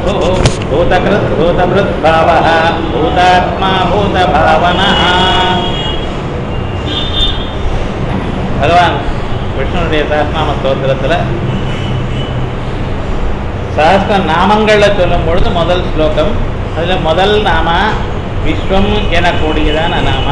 प्रभुः भूतकृत् भूतभृद्भावः भूतात्मा भूतभावनः பகவான் விஷ்ணுடைய சஹஸ்நாம ஸ்தோத்திரத்தில் சஹஸ்ர நாமங்களில் சொல்லும் பொழுது முதல் ஸ்லோகம் அதில் முதல் நாம விஸ்வம் எனக்கூடியதான நாம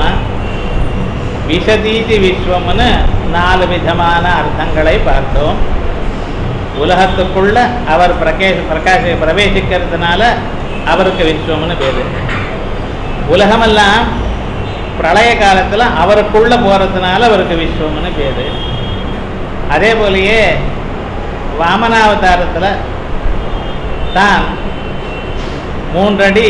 விஷதீதி விஸ்வம்னு நாலு விதமான அர்த்தங்களை பார்த்தோம் உலகத்துக்குள்ள அவர் பிரகேஷ் பிரகாஷ பிரவேசிக்கிறதுனால அவருக்கு விஸ்வம்னு பேரு உலகமெல்லாம் பிரளய காலத்தில் அவருக்குள்ள போகிறதுனால அவருக்கு விஸ்வம்னு பேரு அதே போலயே வாமனாவதாரத்தில் தான் மூன்றடி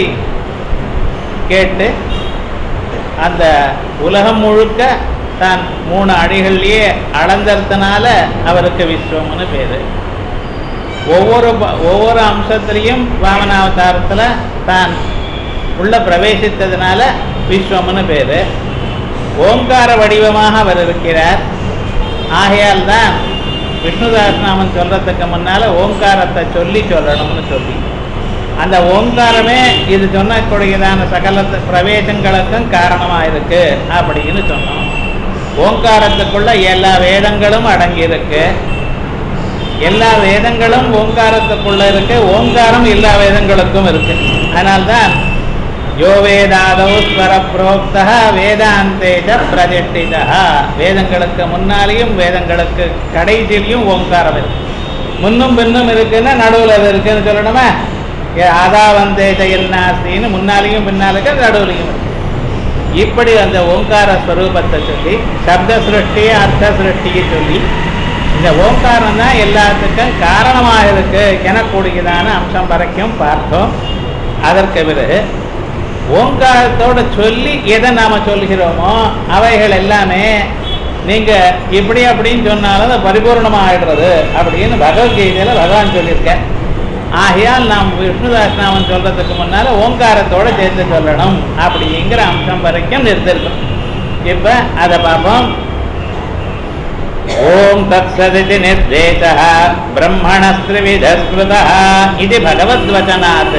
கேட்டு அந்த உலகம் முழுக்க தான் மூணு அடிகள்லயே அளந்ததுனால அவருக்கு விஸ்வம்னு பேரு ஒவ்வொரு ப- ஒவ்வொரு அம்சத்திலையும் வாமனாவதாரத்தில் தான் உள்ள பிரவேசித்ததுனால விஸ்வம்னு பேரு ஓங்கார வடிவமாக அவர் இருக்கிறார் ஆகையால் தான் விஷ்ணுதாசநாமன் சொல்றதுக்கு முன்னால ஓங்காரத்தை சொல்லி சொல்லணும்னு சொல்லி அந்த ஓங்காரமே இது சொன்னக்கூடியதான சகல பிரவேசங்களுக்கும் காரணமா இருக்கு அப்படின்னு சொன்னோம் ஓங்காரத்துக்குள்ள எல்லா வேதங்களும் அடங்கி இருக்கு எல்லா வேதங்களும் ஓங்காரத்துக்குள்ள இருக்கு ஓங்காரம் எல்லா வேதங்களுக்கும் இருக்கு அதனால்தான் யோ வேதாதோ ஸ்வர புரோக்தா வேதாந்தேஜ பிரதிஷ்டிதா வேதங்களுக்கு முன்னாலேயும் வேதங்களுக்கு கடைசியிலையும் ஓங்காரம் இருக்கு முன்னும் பின்னும் இருக்குன்னா நடுவில் அது இருக்குன்னு சொல்லணுமா ஏ ஆதாவந்தேஜ நாஸ்தின்னு முன்னாலேயும் பின்னாலுக்கு நடுவுலையும் இருக்கு இப்படி அந்த ஓங்கார ஸ்வரூபத்தை சொல்லி சப்த சிருஷ்டி அர்த்த சிருஷ்டியை சொல்லி இந்த ஓங்காரம் தான் எல்லாத்துக்கும் காரணமாக இருக்கு எனக்கூடியதான அம்சம் வரைக்கும் பார்த்தோம் அதற்கு பிறகு ஓங்காரத்தோட சொல்லி எதை நாம சொல்கிறோமோ அவைகள் எல்லாமே நீங்க இப்படி அப்படின்னு சொன்னாலும் அது பரிபூர்ணமா ஆயிடுறது அப்படின்னு பகவத்கீதையில பகவான் சொல்லியிருக்க ஆகையால் நாம் விஷ்ணுதாஸ்நாமன் சொல்றதுக்கு முன்னால ஓங்காரத்தோட சேர்த்து சொல்லணும் அப்படிங்கிற அம்சம் வரைக்கும் நிறுத்திருக்கோம் இப்ப அதை பார்ப்போம் ஓம் தத்சதிதி நிர்தேசः ब्रह्मणस्त्रिविधस्मृतः इति भगवद्वचनात्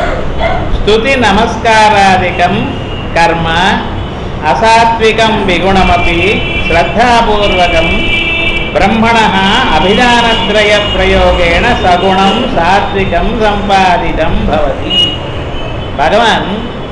स्तुतिनमस्कारादिकं कर्म असात्विकं विगुणमपि श्रद्धापूर्वकं ब्रह्मणः अभिधानत्रयप्रयोगेण सगुणं सात्विकं सम्पादितं भवति भगवान्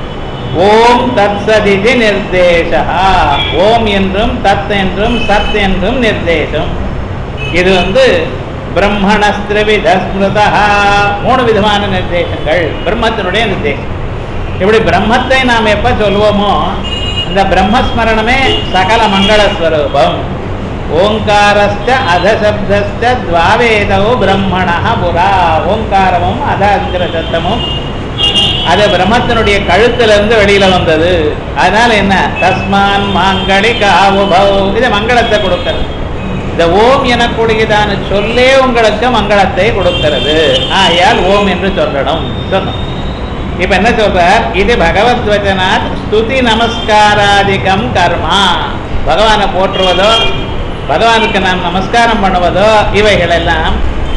ஓம் தத்சதிதி நிர்தேசா ஓம் என்றும் தத் என்றும் சத் என்றும் நிர்தேசம் இது வந்து பிரம்மணஸ்திரவித ஸ்மிருதா மூணு விதமான நிர்தேசங்கள் பிரம்மத்தினுடைய நிர்தேசம் இப்படி பிரம்மத்தை நாம் எப்ப சொல்லுவோமோ அந்த பிரம்மஸ்மரணமே சகல மங்களஸ்வரூபம் ஓங்காரஸ்ட அதசப்தஸ்ட துவாவேதோ பிரம்மண புரா ஓங்காரமும் அதங்கிற சத்தமும் அது பிரம்மத்தினுடைய கழுத்துல இருந்து வெளியில வந்தது அதனால என்ன தஸ்மான் மாங்கடி காவுபவ் இது மங்களத்தை கொடுக்கிறது இந்த ஓம் எனக்கூடியதான சொல்லே உங்களுக்கு மங்களத்தை கொடுக்கிறது ஆகையால் ஓம் என்று சொல்லணும் சொன்னோம் இப்ப என்ன சொல்றார் இது பகவத் வச்சனாத் ஸ்துதி நமஸ்காராதிகம் கர்மா பகவானை போற்றுவதோ பகவானுக்கு நாம் நமஸ்காரம் பண்ணுவதோ இவைகள் எல்லாம்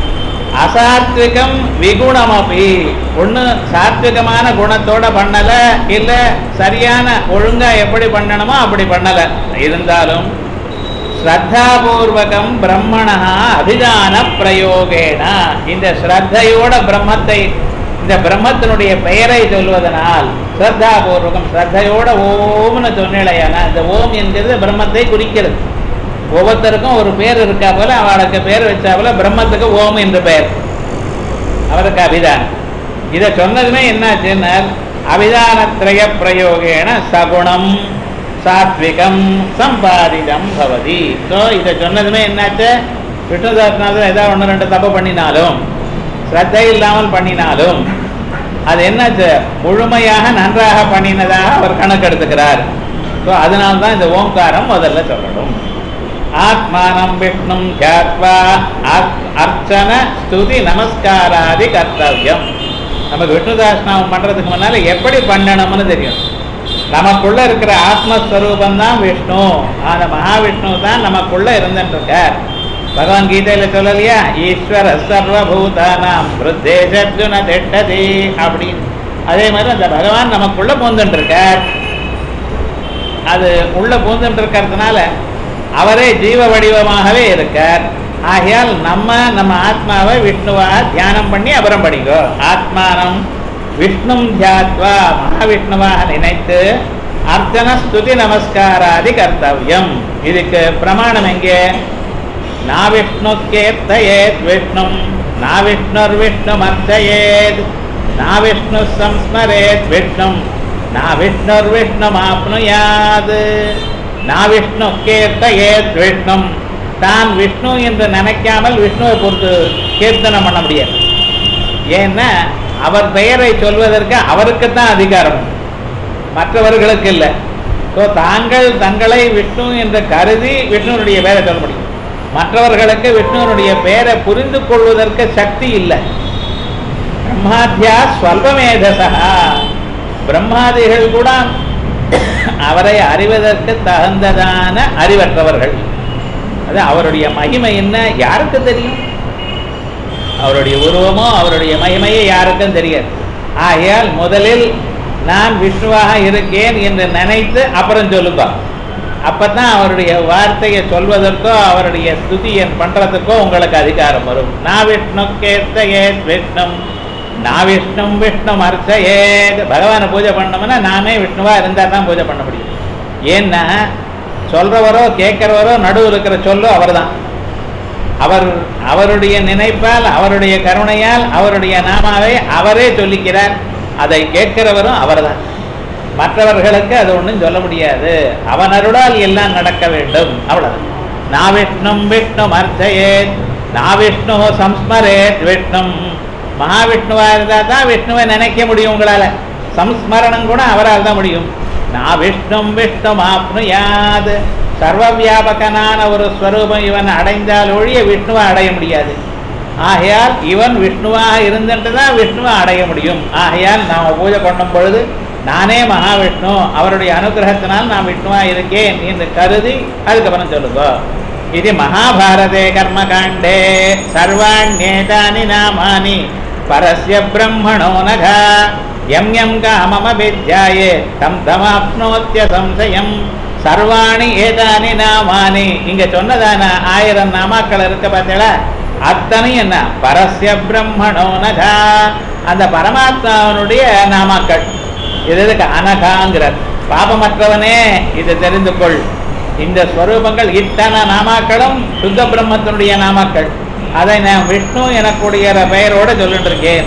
அசாத்விகம் விகுணமபி ஒண்ணு சாத்விகமான குணத்தோட பண்ணல இல்ல சரியான ஒழுங்கா எப்படி பண்ணணுமோ அப்படி பண்ணல இருந்தாலும் ஸ்ரத்தாபூர்வகம் பிரம்மணா அபிதான பிரயோகேன இந்த ஸ்ரத்தையோட பிரம்மத்தை இந்த பிரம்மத்தினுடைய பெயரை சொல்வதனால் ஸ்ரத்தாபூர்வகம் ஸ்ரத்தையோட ஓம்னு சொன்னேலையான இந்த ஓம் என்கிறது பிரம்மத்தை குறிக்கிறது ஒவ்வொருத்தருக்கும் ஒரு பேர் இருக்கா போல அவளுக்கு பேர் வச்சா போல பிரம்மத்துக்கு ஓம் என்று பெயர் அவருக்கு அபிதானம் இதை சொன்னதுமே என்னாச்சுன்னா அபிதானத்ரய பிரயோகேன சகுணம் சாத்விகம் சம்பாதிதம் பவதி ஸோ இதை சொன்னதுமே என்னாச்சு விஷ்ணுதாசனாவில் ஏதாவது ஒன்று ரெண்டு தப்பு பண்ணினாலும் ஸ்ரத்தை இல்லாமல் பண்ணினாலும் அது என்னாச்சு முழுமையாக நன்றாக பண்ணினதாக அவர் கணக்கெடுத்துக்கிறார் ஸோ அதனால தான் இந்த ஓங்காரம் முதல்ல சொல்லணும் ஆத்மானம் விஷ்ணும் தியாத்வா அர்ச்- அர்ச்சன ஸ்துதி நமஸ்காராதி கர்த்தவியம் நமக்கு விஷ்ணுதாசனம் பண்றதுக்கு முன்னால எப்படி பண்ணணும்னு தெரியும் நமக்குள்ள இருக்கிற ஆத்மஸ்வரூபம் தான் விஷ்ணு அந்த மகாவிஷ்ணு தான் நமக்குள்ள இருந்துட்டு இருக்கார் பகவத்கீதையில சொல்லலையா ஈஸ்வர சர்வபூதானாம் விருத்தேசர்ஜுன திட்டதி அப்படின்னு அதே மாதிரி அந்த பகவான் நமக்குள்ள பூந்துட்டு இருக்கார் அது உள்ள பூந்துட்டு இருக்கிறதுனால அவரே ஜீவ வடிவமாகவே இருக்கார் ஆகையால் நம்ம நம்ம ஆத்மாவை விஷ்ணுவா தியானம் பண்ணி அப்புறம் படிங்கோ ஆத்மானம் விஷ்ணும் தியாத்வா மகாவிஷ்ணுவாக நினைத்து அர்ச்சன ஸ்துதி நமஸ்காராதி கர்த்தவியம் இதுக்கு பிரமாணம் எங்கே நாவிஷ்ணுக்கேர்த்தயேத் விஷ்ணும் நாவிஷ்ணுர் விஷ்ணும் அர்ச்சயேத் நாவிஷ்ணு சம்ஸ்மரேத் விஷ்ணும் நாவிஷ்ணுர் விஷ்ணும் ஆப்னுயாது நாவிஷ்ணு கீர்த்தயேத் விஷ்ணும் தான் விஷ்ணு என்று நினைக்காமல் விஷ்ணுவை பொறுத்து கீர்த்தனம் பண்ண முடியாது ஏன்னா அவர் பெயரை சொல்வதற்கு அவருக்குத்தான் அதிகாரம் உண்டு. மற்றவர்களுக்கு இல்லை ஸோ தாங்கள் தங்களை விஷ்ணு என்று கருதி விஷ்ணுனுடைய பெயரை சொல்ல முடியும் மற்றவர்களுக்கு விஷ்ணுனுடைய பெயரை புரிந்து கொள்வதற்கு சக்தி இல்லை பிரம்மாத்தியா ஸ்வல்பமேதசா பிரம்மாதிகள் கூட அவரை அறிவதற்கு தகுந்ததான அறிவற்றவர்கள் அது அவருடைய மகிமை என்ன யாருக்கு தெரியும் அவருடைய உருவமோ அவருடைய மகிமையே யாருக்கும் தெரியாது ஆகையால் முதலில் நான் விஷ்ணுவாக இருக்கேன் என்று நினைத்து அப்புறம் சொல்லுப்பா அப்பதான் அவருடைய வார்த்தையை சொல்வதற்கோ அவருடைய ஸ்துதியை பண்றதுக்கோ உங்களுக்கு அதிகாரம் வரும் நான் விஷ்ணு கேத்தேத் விஷ்ணும் நான் விஷ்ணும் விஷ்ணு அர்ச்சயேத் பகவானை பூஜை பண்ணோம்னா நானே விஷ்ணுவா இருந்தா தான் பூஜை பண்ண முடியும் ஏன்னா சொல்றவரோ கேட்கிறவரோ நடுவில் இருக்கிற சொல்லோ அவர்தான் அவர் அவருடைய நினைப்பால் அவருடைய கருணையால் அவருடைய நாமாவை அவரே சொல்லிக்கிறார் அதை கேட்கிறவரும் அவர்தான் மற்றவர்களுக்கு அது ஒன்றும் சொல்ல முடியாது அவன் அருளால் எல்லாம் நடக்க வேண்டும் அவ்வளவு நான் விஷ்ணும் விஷ்ணு அர்ச்சயேத் நான் விஷ்ணு சம்ஸ்மரேத் விஷ்ணும் மகாவிஷ்ணுவா இருந்தா தான் விஷ்ணுவை நினைக்க முடியும் உங்களால சம்ஸ்மரணம் கூட அவரால் தான் முடியும் நான் விஷ்ணும் விஷ்ணு ஆப்னுயாது சர்வ வியாபகனான ஒரு ஸ்வரூபம் இவன் அடைந்தால் ஒழிய விஷ்ணுவை அடைய முடியாது ஆகையால் இவன் விஷ்ணுவாக இருந்துட்டு தான் விஷ்ணுவை அடைய முடியும் ஆகையால் நாம் பூஜை பண்ணும் பொழுது நானே மகாவிஷ்ணு அவருடைய அனுகிரகத்தினால் நான் விஷ்ணுவா இருக்கேன் என்று கருதி அதுக்கப்புறம் சொல்லுங்க இது மகாபாரதே கர்மகாண்டே சர்வாண்யேதானி நாமானி பரஸ்ய பிரம்மணோ நகா எம் எம் காமமபித்யாயே தம் தமாப்னோத்திய சம்சயம் சர்வாணி ஏதானி நாமானி இங்க சொன்னதான ஆயிரம் நாமாக்கள் இருக்க பார்த்தீங்களா அத்தனை என்ன பரஸ்ய பிரம்மணோ நகா அந்த பரமாத்மாவனுடைய நாமாக்கள் இது எதுக்கு அனகாங்கிறார் பாபமற்றவனே இதை தெரிந்து கொள் இந்த ஸ்வரூபங்கள் இத்தனை நாமாக்களும் சுத்த பிரம்மத்தினுடைய நாமாக்கள் அதை நான் விஷ்ணு எனக்கூடிய பெயரோட சொல்லிட்டு இருக்கேன்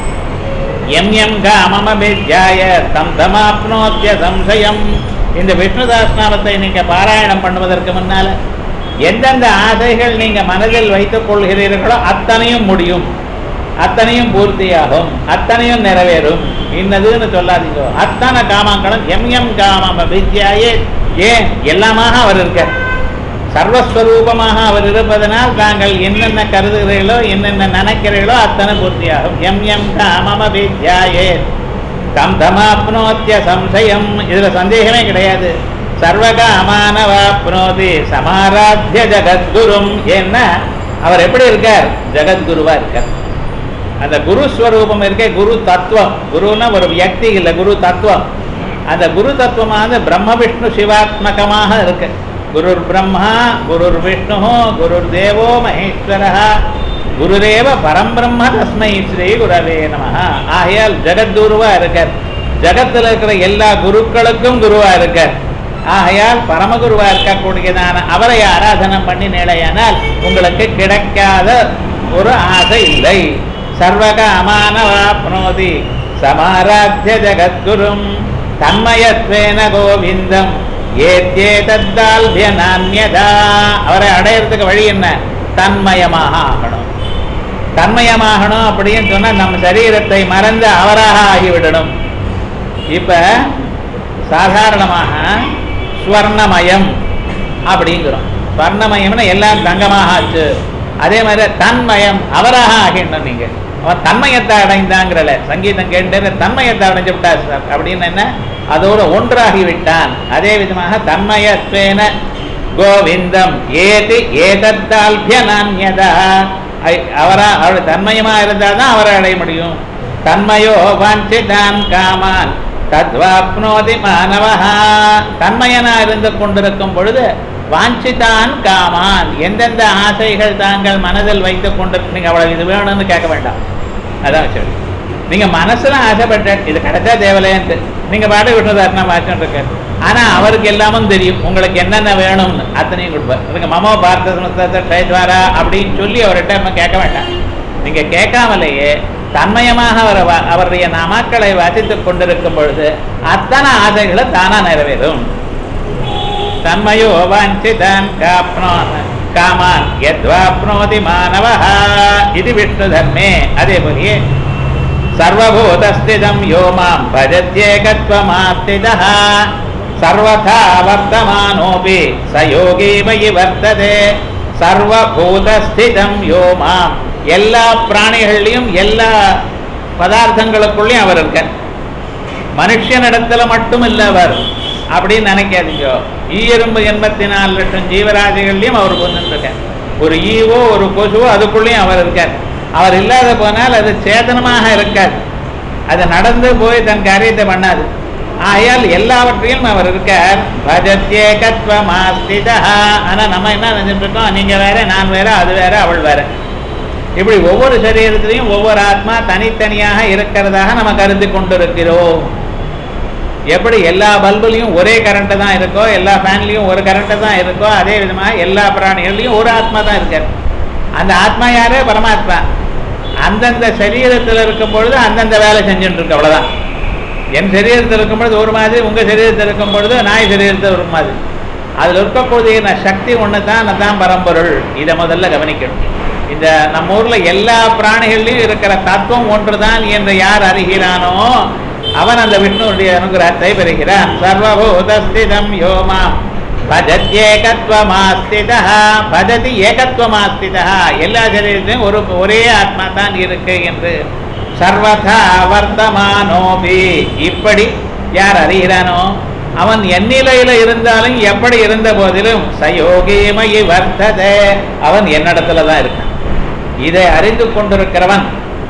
எம் எம் காமமபித்யாய தம் தமாப்னோத்திய சம்சயம் இந்த விஷ்ணு தாஸ்நாமத்தை நீங்க பாராயணம் பண்ணுவதற்கு முன்னால எந்தெந்த ஆசைகள் நீங்க மனதில் வைத்துக் கொள்கிறீர்களோ அத்தனையும் முடியும் அத்தனையும் பூர்த்தியாகும் அத்தனையும் நிறைவேறும் இன்னதுன்னு சொல்லாதீங்க அத்தனை காமங்களும் எம் எம் காமம் அபித்யாயே ஏன் எல்லாமாக அவர் இருக்கார் சர்வஸ்வரூபமாக அவர் இருப்பதனால் தாங்கள் என்னென்ன கருதுகிறீர்களோ என்னென்ன நினைக்கிறீர்களோ அத்தனை பூர்த்தியாகும் எம் எம் காமம் அபித்யாயே தம் தமாப்னோத்திய சம்சயம் இதுல சந்தேகமே கிடையாது சர்வகாமானவாப்னோதி சமாராத்திய ஜகத்குரும் ஏன்னா அவர் எப்படி இருக்கார் ஜெகத்குருவா இருக்கார் அந்த குரு ஸ்வரூபம் இருக்கே குரு தத்துவம் குருன்னா ஒரு வியக்தி இல்லை குரு தத்துவம் அந்த குரு தத்துவமானது பிரம்ம விஷ்ணு சிவாத்மகமாக இருக்கு குருர் பிரம்மா குருர் விஷ்ணு குருர் தேவோ மகேஸ்வரः குருதேவ பரம்பிரம்ம தஸ்மை ஸ்ரீ குரவே நம ஆகையால் ஜெகத்குருவா இருக்கார் ஜகத்தில் இருக்கிற எல்லா குருக்களுக்கும் குருவா இருக்கார் ஆகையால் பரமகுருவா இருக்கக்கூடியதான அவரை ஆராதனம் பண்ணி நிலையானால் உங்களுக்கு கிடைக்காத ஒரு ஆசை இல்லை சர்வக அமானவாப்னோதி சமாராத்திய ஜகத்குரும் தன்மயத்வேன கோவிந்தம் ஏத்தே தத்தால்பிய நான்யதா அவரை அடையிறதுக்கு வழி என்ன தன்மயமாக ஆகணும் தன்மயமாகணும் அப்படின்னு சொன்னா நம்ம சரீரத்தை மறந்து அவராக ஆகிவிடணும் இப்ப சாதாரணமாக ஸ்வர்ணமயம் அப்படிங்கிறோம் ஸ்வர்ணமயம்னா எல்லாம் தங்கமாக ஆச்சு அதே மாதிரி தன்மயம் அவராக ஆகிடணும் நீங்க அவன் தன்மயத்தை அடைந்தாங்கிறல சங்கீதம் கேட்டு தன்மயத்தை அடைஞ்சு விட்டார் சார் அப்படின்னு என்ன அதோடு ஒன்றாகி விட்டான் அதே விதமாக தன்மயத்வேன கோவிந்தம் ஏதி ஏதத்தால்பிய நான்யதா அவரா அவள் தன்மயமா இருந்தால் தான் அவரை அடைய முடியும் தன்மயோ வாஞ்சிதான் காமான் தத்வாப்னோதி மாணவஹா தன்மயனா இருந்து கொண்டிருக்கும் பொழுது வாஞ்சிதான் காமான் எந்தெந்த ஆசைகள் தாங்கள் மனதில் வைத்துக் கொண்டு நீங்க அவ்வளவு இது வேணும்னு கேட்க வேண்டாம் அதான் சரி நீங்க மனசுல ஆசைப்பட்ட இது கிடைச்சா தேவலையன்ட்டு நீங்க பாட விட்டுறதாருன்னா மாற்றம் இருக்க ஆனா அவருக்கு எல்லாமும் தெரியும் உங்களுக்கு என்னென்ன வேணும்னு அத்தனையும் கொடுப்பார் அதுக்கு மமோ பார்த்த சமஸ்தத்தை டைத்வாரா அப்படின்னு சொல்லி அவர்கிட்ட நம்ம கேட்க வேண்டாம் நீங்க கேட்காமலேயே தன்மயமாக அவர் வா- அவருடைய நாமாக்களை வாசித்துக் கொண்டிருக்கும் பொழுது அத்தனை ஆசைகளை தானா நிறைவேறும் தன்மயோ வாஞ்சிதான் காப்னோன் காமான் யத்வாப்னோதி மாணவः இது விஷ்ணு தர்மே அதே போலயே சர்வபூதஸ்திதம் யோ மாம் பஜத்யேகத்வமாஸ்திதः சர்வதா வர்த்தமானோபி ச யோகி மயி வர்த்ததே சர்வபூதஸ்திதம் யோ மாம் எல்லா பிராணிகள்லையும் எல்லா பதார்த்தங்களுக்குள்ளேயும் அவர் இருக்கார் மனுஷனிடத்துல மட்டும் இல்ல அவர் அப்படின்னு நினைக்காதீங்க ஈயரும்பு எண்பத்தி நாலு லட்சம் ஜீவராசிகள்லயும் அவர் கொண்டுருக்கார் ஒரு ஈவோ ஒரு கொசுவோ அதுக்குள்ளேயும் அவர் இருக்கார் அவர் இல்லாத போனால் அது சேதனமாக இருக்காது அது நடந்து போய் தன் காரியத்தை பண்ணாது ஆகையால் எல்லாவற்றையும் அவர் இருக்கார் பஜத்யேகத்வமாஸ்திதா ஆனா நம்ம என்ன நினைச்சிட்டு இருக்கோம் நீங்க வேற நான் வேற அது வேற அவள் வேற இப்படி ஒவ்வொரு சரீரத்திலையும் ஒவ்வொரு ஆத்மா தனித்தனியாக இருக்கிறதாக நம்ம கருதி கொண்டிருக்கிறோம் எப்படி எல்லா பல்புலையும் ஒரே கரண்ட் தான் இருக்கோ எல்லா ஃபேன்லையும் ஒரு கரண்ட் தான் இருக்கோ அதே விதமாக எல்லா பிராணிகள்லையும் ஒரு ஆத்மா தான் இருக்கார் அந்த ஆத்மா யாரு பரமாத்மா அந்தந்த சரீரத்தில் இருக்கும் பொழுது அந்தந்த வேலை செஞ்சுட்டு இருக்கு அவ்வளவுதான் என் சரீரத்தில் இருக்கும் பொழுது ஒரு மாதிரி உங்க சரீரத்தில் இருக்கும் பொழுது நாய் சரீரத்தில் ஒரு மாதிரி அதுல இருக்கக்கூடிய ந- சக்தி ஒன்று தான் தான் பரம்பொருள் இதை முதல்ல கவனிக்கணும் இந்த நம்ம ஊர்ல எல்லா பிராணிகள்லையும் இருக்கிற தத்துவம் ஒன்றுதான் என்று யார் அறிகிறானோ அவன் அந்த விஷ்ணுடைய அனுகிரகத்தை பெறுகிறான் சர்வபூதஸ்திதம் யோமா பஜத்யேகத்வமாஸ்திதா பஜதி ஏகத்வமாஸ்திதா எல்லா சரீரத்திலும் ஒரு ஒரே ஆத்மா தான் இருக்கு என்று சர்வதா வர்த்தமானோபி இப்படி யார் அறிகிறானோ அவன் எந்நிலையில இருந்தாலும் எப்படி இருந்த போதிலும் சயோகிமயி வர்த்ததே அவன் என்னிடத்துல தான் இருக்கான் இதை அறிந்து கொண்டிருக்கிறவன்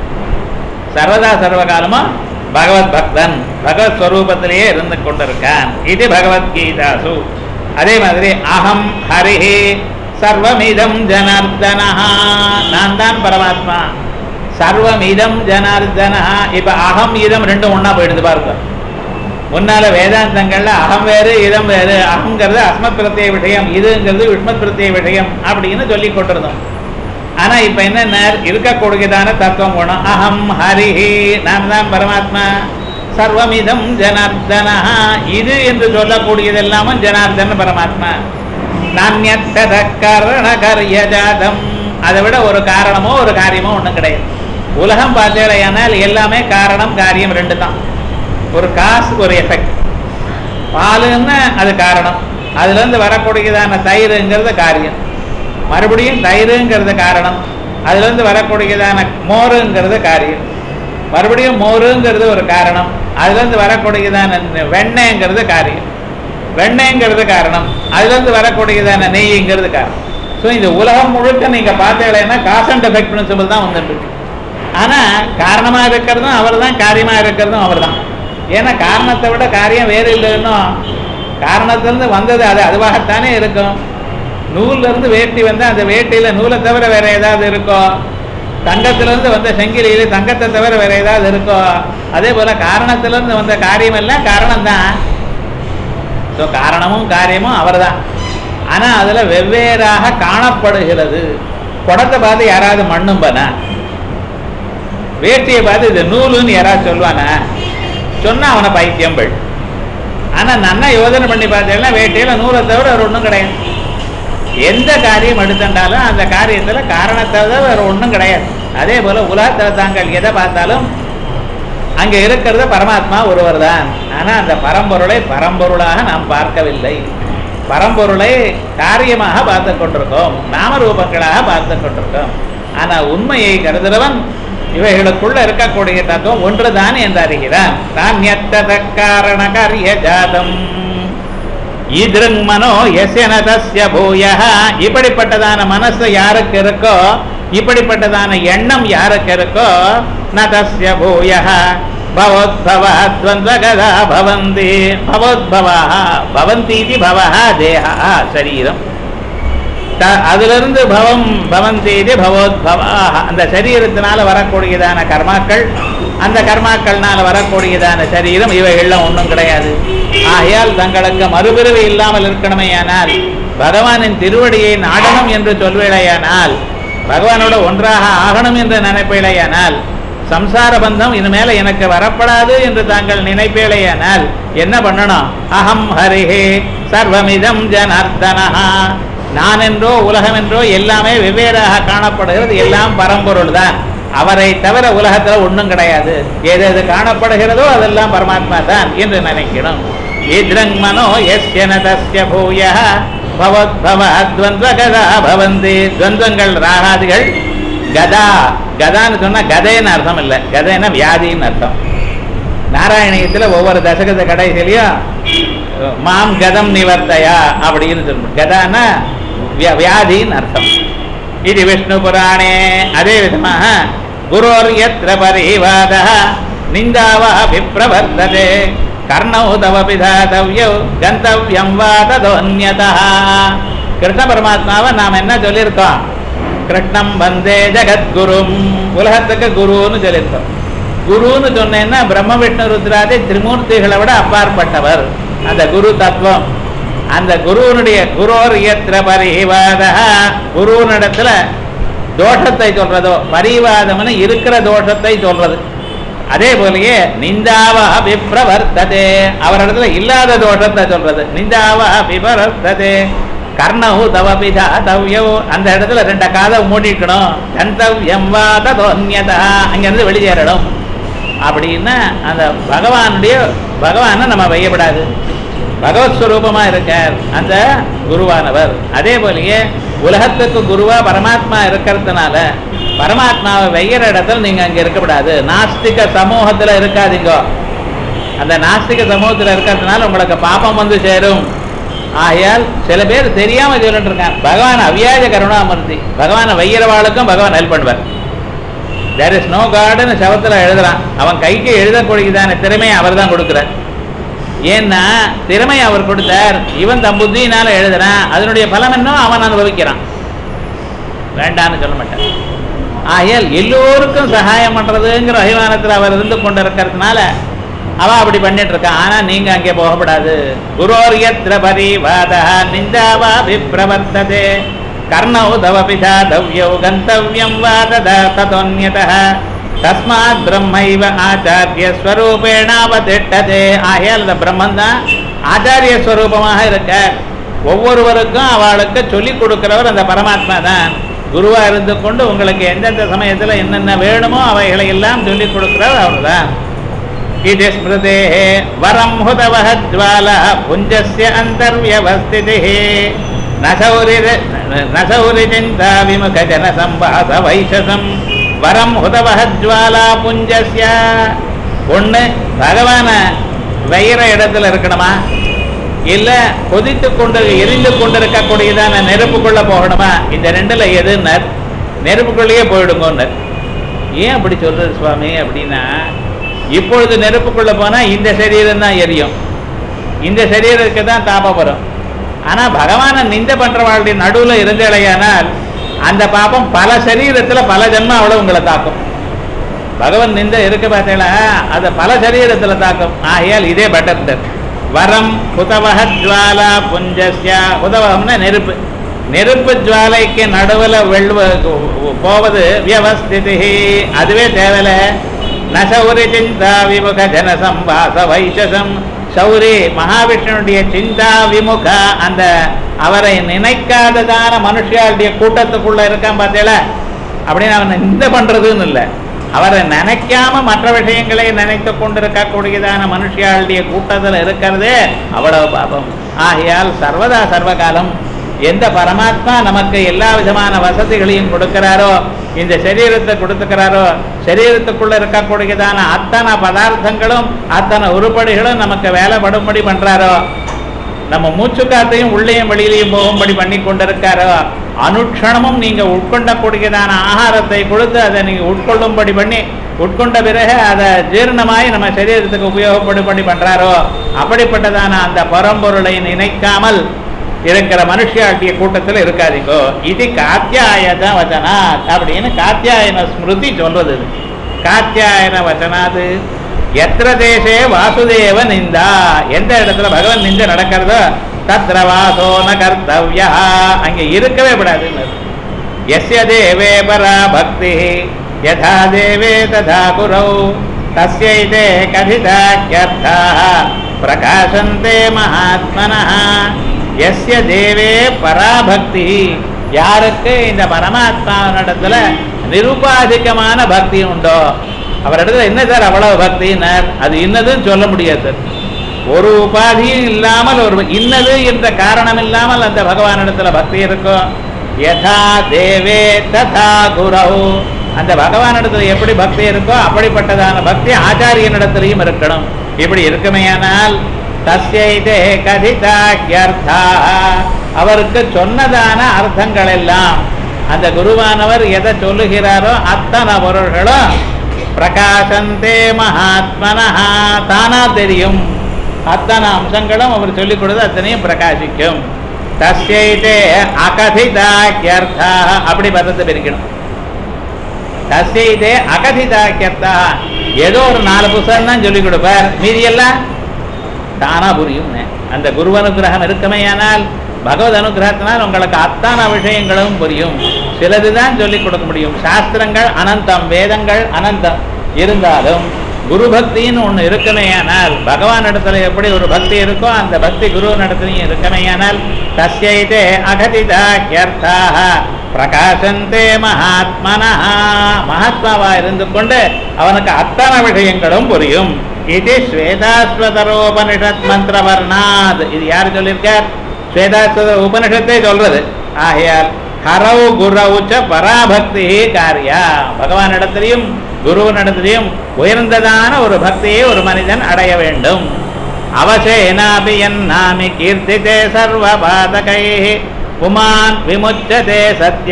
சர்வதா சர்வகாலமா பகவத் பக்தன் பகவத் ஸ்வரூபத்திலேயே இருந்து கொண்டிருக்கான் இது பகவத்கீதாசு அதே மாதிரி அகம் ஹரிஹி சர்வமிதம் ஜனார்தனஹா நான் தான் பரமாத்மா சர்வமிதம் ஜனார்தனஹா இப்ப அகம் இதம் ரெண்டும் ஒண்ணா போயிடுது பாருங்க முன்னால வேதாந்தங்கள்ல அகம் வேறு இதம் வேறு அகங்கிறது அஸ்மத் பிரத்யய விஷயம் இதுங்கிறது விஷ்மத் பிரத்யய விஷயம் அப்படின்னு சொல்லி கொண்டிருந்தோம் ஆனா இப்ப என்ன இருக்கக்கூடியதான தத்துவம் குணம் அகம் ஹரிஹி நான் தான் பரமாத்மா சர்வமிதம் ஜனார்தனா இது என்று சொல்லக்கூடியதெல்லாமும் ஜனார்தன் பரமாத்மா நானியத்தத கரண கரிய ஜாதம் அதை விட ஒரு காரணமோ ஒரு காரியமோ ஒண்ணும் கிடையாது உலகம் பார்த்தேடையானால் எல்லாமே காரணம் காரியம் ரெண்டு தான் ஒரு காசு ஒரு எஃபெக்ட் பாலுன்னா அது காரணம் அதுல இருந்து வரக்கூடியதான தயிருங்கிறது காரியம் மறுபடியும் தயிருங்கிறது காரணம் அதுல இருந்து வரக்கூடியதான மோருங்கிறது காரியம் மறுபடியும் மோருங்கிறது ஒரு காரணம் அதுல இருந்து வரக்கூடியதான வெண்ணெய்ங்கிறது காரியம் வெண்ணெய்ங்கிறது காரணம் அதுல இருந்து வரக்கூடியதான நெய்ங்கிறது காரணம் ஸோ இந்த உலகம் முழுக்க நீங்க பார்த்தீங்கன்னா காஸ் அண்ட் எஃபெக்ட் பிரின்சிபல் தான் வந்துட்டு இருக்கு ஆனா காரணமா இருக்கிறதும் அவர் தான் காரியமா இருக்கிறதும் அவர் தான் ஏன்னா காரணத்தை விட காரியம் வேறு இல்லைன்னா காரணத்திலிருந்து வந்தது அது அதுவாகத்தானே இருக்கும் நூல்ல இருந்து வேட்டி வந்து அந்த வேட்டியில நூலை தவிர வேற ஏதாவது இருக்கோ தங்கத்திலிருந்து வந்த செங்கிலியில தங்கத்தை தவிர வேற ஏதாவது இருக்கோ அதே போல காரணத்திலிருந்து வந்த காரியம் எல்லாம் காரணம் தான் ஸோ காரணமும் காரியமும் அவர்தான் ஆனா அதுல வெவ்வேறாக காணப்படுகிறது குடத்தை பார்த்து யாராவது மண்ணும்பனா வேட்டியை பார்த்து இது நூலுன்னு யாராவது சொல்லுவானா சொன்னா அவனை பைத்தியம் பள் ஆனா நன்னா யோசனை பண்ணி பார்த்தீங்கன்னா வேட்டியில நூலை தவிர வேற ஒண்ணும் கிடையாது எந்த காரியம் எடுத்துட்டாலும் அந்த காரியத்துல காரணத்தை தவிர வேற ஒண்ணும் கிடையாது அதே போல உலகத்துல தாங்கள் எதை பார்த்தாலும் அங்க இருக்கிறது பரமாத்மா ஒருவர் தான் ஆனா அந்த பரம்பொருளை பரம்பொருளாக நாம் பார்க்கவில்லை பரம்பொருளை காரியமாக பார்த்து கொண்டிருக்கோம் நாமரூபங்களாக பார்த்து கொண்டிருக்கோம் ஆனா உண்மையை கருதுறவன் இவைகளுக்குள்ள இருக்கக்கூடிய தத்துவம் ஒன்றுதான் என்று அறிகிறான் நானியத்தத காரண காரிய ஜாதம் ஈதிருங் மனோ எஸ்யன தஸ்ய பூய இப்படிப்பட்டதான மனசு யாருக்கு இருக்கோ இப்படிப்பட்டதான எண்ணம் யாருக்கு இருக்கோ ந தஸ்ய பூய பவோத்பவா துவந்தகதா பவந்தி பவோத்பவா பவந்தீதி பவஹ தேஹா சரீரம் த- அதிலிருந்து பவம் பவந்தீதி பவோத்பவா அந்த சரீரத்தினால வரக்கூடியதான கர்மாக்கள் அந்த கர்மாக்கள்னால வரக்கூடியதான சரீரம் இவைகள்லாம் ஒன்றும் கிடையாது ஆகையால் தங்களுக்கு மறுபிறவி இல்லாமல் இருக்கணுமேயானால் பகவானின் திருவடியை நாடணும் என்று சொல்வேளையானால் பகவானோட ஒன்றாக ஆகணும் என்று நினைப்பேளையானால் சம்சார பந்தம் இனிமேல எனக்கு வரப்படாது என்று தாங்கள் நினைப்பேளையானால் என்ன பண்ணணும் அகம் ஹரிஹே சர்வமிதம் ஜனார்தனஹா நான் என்றோ உலகம் என்றோ எல்லாமே வெவ்வேறாக காணப்படுகிறது எல்லாம் பரம்பொருள் தான் அவரை தவிர உலகத்துல ஒண்ணும் கிடையாது எது எது காணப்படுகிறதோ அதெல்லாம் பரமாத்மா தான் என்று நினைக்கணும் ஈத்ரங் மனோ எஸ்யன தஸ்ய பூய பவத்பவ துவந்த கதா பவந்தி துவந்தங்கள் ராகாதிகள் கதா கதான்னு சொன்னா கதைன்னு அர்த்தம் இல்லை கதைன்னா வியாதின்னு அர்த்தம் நாராயணியத்துல ஒவ்வொரு தசகத கடைசிலையும் மாம் கதம் நிவர்த்தையா அப்படின்னு சொல்லணும் கதான்னா வியா- வியாதின்னு அர்த்தம் இது விஷ்ணு புராணே அதே விதமாக குரோர் எத்திர பரிவாத நிந்தாவா விப்ரவர்த்ததே கர்ணௌ தவ பிதாதவ்யோ கந்தவ்யம் வா ததோன்யதா கிருஷ்ண பரமாத்மாவை நாம் என்ன சொல்லியிருக்கோம் கிருஷ்ணம் வந்தே ஜெகத்குரும் உலகத்துக்கு குருன்னு சொல்லியிருக்கோம் குருன்னு சொன்னேன்னா பிரம்ம விஷ்ணு ருத்ராதி திரிமூர்த்திகளை விட அப்பாற்பட்டவர் அந்த குரு தத்துவம் அந்த குருவனுடைய குரோர் இயத்திர பரிவாத குருவனிடத்துல தோஷத்தை சொல்றதோ பரிவாதம்னு இருக்கிற தோஷத்தை சொல்றது அதே போலயே நிந்தாவா விப்ரவர்த்ததே அவரிடத்துல இல்லாத தோஷத்தை சொல்றது நிந்தாவா விபரர்த்ததே கர்ணவு தவ பிதாதவ்யோ அந்த இடத்துல ரெண்ட காதை மூடிக்கணும் கந்தவ்யம் வா ததோன்யதா அங்கிருந்து வெளியேறணும் அப்படின்னா அந்த பகவானுடைய பகவானை நம்ம வையப்படாது பகவத் ஸ்வரூபமா இருக்கார் அந்த குருவானவர் அதே போலயே உலகத்துக்கு குருவா பரமாத்மா இருக்கிறதுனால பரமாத்மாவை வெய்யற இடத்துல நீங்க அங்க இருக்கக்கூடாது நாஸ்திக சமூகத்துல இருக்காதீங்க அந்த நாஸ்திக சமூகத்துல இருக்கிறதுனால உங்களுக்கு பாபம் வந்து சேரும் ஆகையால் சில பேர் தெரியாம சொல்லிட்டு இருக்காங்க பகவான் அவ்வியாஜ கருணாமூர்த்தி பகவானை வையறவாளுக்கும் பகவான் ஹெல்ப் பண்ணுவார் தேர் இஸ் நோ காடுன்னு சவத்துல எழுதுறான் அவன் கைக்கு எழுதக்கூடியதான திறமையை அவர் தான் கொடுக்குறார் ஏன்னா திறமை அவர் கொடுத்தார் இவன் தன் புத்தியினால எழுதுறான் அதனுடைய பலம் என்ன அவன் அனுபவிக்கிறான் வேண்டான்னு சொல்ல மாட்டான் ஆகையால் எல்லோருக்கும் சகாயம் பண்றதுங்கிற அபிமானத்தில் அவர் இருந்து கொண்டு இருக்கிறதுனால அவ அப்படி பண்ணிட்டு இருக்கான் ஆனா நீங்க அங்கே போகப்படாது குரோர் யத்ர பரிவாத நிந்தாவா விப்ரவர்த்ததே கர்ணௌ தவ பிதாதவ்யௌ கந்தவ்யம் வா ததா ததோன்யதः தஸ்மாத் பிரம்மைவ ஆச்சாரிய ஸ்வரூபேணாவதிட்டதே ஆகையால் இந்த பிரம்மன் தான் ஆச்சாரிய ஸ்வரூபமாக இருக்க ஒவ்வொருவருக்கும் அவளுக்கு சொல்லிக் கொடுக்கிறவர் அந்த பரமாத்மா தான் குருவா இருந்து கொண்டு உங்களுக்கு எந்தெந்த சமயத்துல என்னென்ன வேணுமோ அவைகளை எல்லாம் சொல்லிக் கொடுக்கிறவர் அவர்தான் இது ஸ்மிருதே வரம் ஹுதவஹ ஜ்வால புஞ்சஸ்ய அந்தர்வியவஸ்திதிः நசௌரி நசௌரி சிந்தா விமுக ஜன சம்பாத வைஷசம் வரம் ஹுதவஹ ஜ்வாலா புஞ்சஸ்ய ஒண்ணு பகவான வெயிற இடத்துல இருக்கணுமா இல்ல கொதித்து கொண்டு எரிந்து கொண்டிருக்கக்கூடியதான நெருப்புக்குள்ள போகணுமா இந்த ரெண்டுல எதுன்னர் நெருப்புக்குள்ளேயே போயிடுங்கன்னர் ஏன் அப்படி சொல்றது சுவாமி அப்படின்னா இப்பொழுது நெருப்புக்குள்ள போனா இந்த சரீரம் தான் எரியும் இந்த சரீரத்துக்கு தான் தாபம் வரும் ஆனா பகவானை நிந்த பண்றவாளுடைய நடுவுல இருந்தேலையானால் அந்த பாபம் பல சரீரத்துல பல ஜென்மம் அவ்வளவு உங்களை தாக்கும் பகவன் நிந்த இருக்க பார்த்தீங்களா அது பல சரீரத்துல தாக்கும் ஆகையால் இதே பெட்டர் வரம் ஹுதவஹ ஜுவாலா புஞ்சஸ்யா ஹுதவகம்னா நெருப்பு நெருப்பு ஜுவாலைக்கு நடுவுல வெள்வ போவது வியவஸ்திதி அதுவே தேவையில்ல நசௌரி சிந்தா விமுக ஜனசம்பாச வைசசம் சௌரி மகாவிஷ்ணுடைய சிந்தா விமுக அந்த அவரை நினைக்காததான மனுஷியாளுடைய கூட்டத்துக்குள்ள இருக்கான் பார்த்தீங்களா அப்படின்னு அவனை நிந்த பண்றதுன்னு இல்லை அவரை நினைக்காம மற்ற விஷயங்களை நினைத்து கொண்டிருக்கக்கூடியதான மனுஷியாளுடைய கூட்டத்தில் இருக்கிறதே அவ்வளவு பாபம் ஆகையால் சர்வதா சர்வகாலம் எந்த பரமாத்மா நமக்கு எல்லா விதமான வசதிகளையும் கொடுக்கிறாரோ இந்த சரீரத்தை கொடுத்துக்கிறாரோ சரீரத்துக்குள்ள இருக்கக்கூடியதான அத்தனை பதார்த்தங்களும் அத்தனை உருப்படிகளும் நமக்கு வேலை படும்படி பண்றாரோ நம்ம மூச்சு காத்தையும் உள்ளேயும் வெளியிலையும் போகும்படி பண்ணி கொண்டிருக்காரோ அனுட்சணமும் நீங்க உட்கொண்டக்கூடியதான ஆகாரத்தை கொடுத்து அதை நீங்க உட்கொள்ளும்படி பண்ணி உட்கொண்ட பிறகு அதை ஜீரணமாய் நம்ம சரீரத்துக்கு உபயோகப்படும்படி பண்றாரோ அப்படிப்பட்டதான அந்த பரம்பொருளை நினைக்காமல் இருக்கிற மனுஷியாட்டிய கூட்டத்தில் இருக்காதீங்கோ இது காத்தியாயத வச்சனாத் அப்படின்னு காத்தியாயன ஸ்மிருதி சொல்றது இது. காத்தியாயன வச்சனாது எத்திர தேசே வாசுதேவ நிந்தா எந்த இடத்துல பகவன் நிந்த நடக்கிறதோ தத்ர வாசோ ந கர்த்தவ்யா அங்கே இருக்கவே கூடாதுன்னு எஸ்ய தேவே பரா பக்தி யதா தேவே ததா குரௌ தஸ்யைதே கதிதாக்கியர்த்தாः பிரகாசந்தே மகாத்மனः எஸ்ய தேவே பராபக்தி யாருக்கு இந்த பரமாத்மாவினிடத்துல நிருபாதிகமான பக்தி உண்டோ அவரிடத்துல என்ன சார் அவ்வளவு பக்தினர் அது இன்னதுன்னு சொல்ல முடியாது சார் ஒரு உபாதியும் இல்லாமல் ஒரு இன்னது என்ற காரணம் இல்லாமல் அந்த பகவானிடத்துல பக்தி இருக்கும் யதா தேவே ததா குரவு அந்த பகவானிடத்துல எப்படி பக்தி இருக்கோ அப்படிப்பட்டதான பக்தி ஆச்சாரியனிடத்திலையும் இருக்கணும் இப்படி இருக்குமேயானால் தஸ்யைதே கதிதாக்கியர்த்தா அவருக்கு சொன்னதான அர்த்தங்கள் எல்லாம் அந்த குருவானவர் எதை சொல்லுகிறாரோ அத்தனை பொருள்களும் பிரகாசந்தே மகாத்மனஹா தானா தெரியும் அத்தனை அம்சங்களும் அவர் சொல்லிக் கொடுத்து அத்தனையும் பிரகாசிக்கும் தஸ்யைதே அகதிதாக்கியர்த்தா அப்படி பதத்தை பிரிக்கணும் தஸ்யைதே அகதிதாக்கியர்த்தா ஏதோ ஒரு நாலு புத்தகம் தான் சொல்லிக் கொடுப்பார் மீதி எல்லாம் தானா புரியும் அந்த குரு அனுகிரகம் இருக்குமேயானால் பகவத் அனுகிரகத்தினால் உங்களுக்கு அத்தனை விஷயங்களும் புரியும் சிலதுதான் சொல்லிக் கொடுக்க முடியும் சாஸ்திரங்கள் அனந்தம் வேதங்கள் அனந்தம் இருந்தாலும் குரு பக்தின்னு ஒண்ணு இருக்குமேயானால் பகவான் இடத்துல எப்படி ஒரு பக்தி இருக்கோ அந்த பக்தி குரு இடத்துலையும் இருக்குமேயானால் தஸ்யைதே அகதிதாக்கியர்த்தாக பிரகாசந்தே மகாத்மனா மகாத்மாவா இருந்து கொண்டு அவனுக்கு அத்தனை விஷயங்களும் புரியும் இது ஸ்வேதாஸ்வதரோபனிஷத் மந்திரவர்ணாத் இது யார் சொல்லியிருக்கார் ஸ்வேதாஸ்வத உபனிஷத்தை சொல்றது ஆகையால் ஹரவு குரவுச்ச பராபக்தி காரியா பகவான் இடத்திலையும் குருவனிடத்திலையும் உயர்ந்ததான ஒரு பக்தியை ஒரு மனிதன் அடைய வேண்டும் அவசேனாபி என்னாமி கீர்த்திதே சர்வ பாதகை புமான் விமுச்சதே சத்ய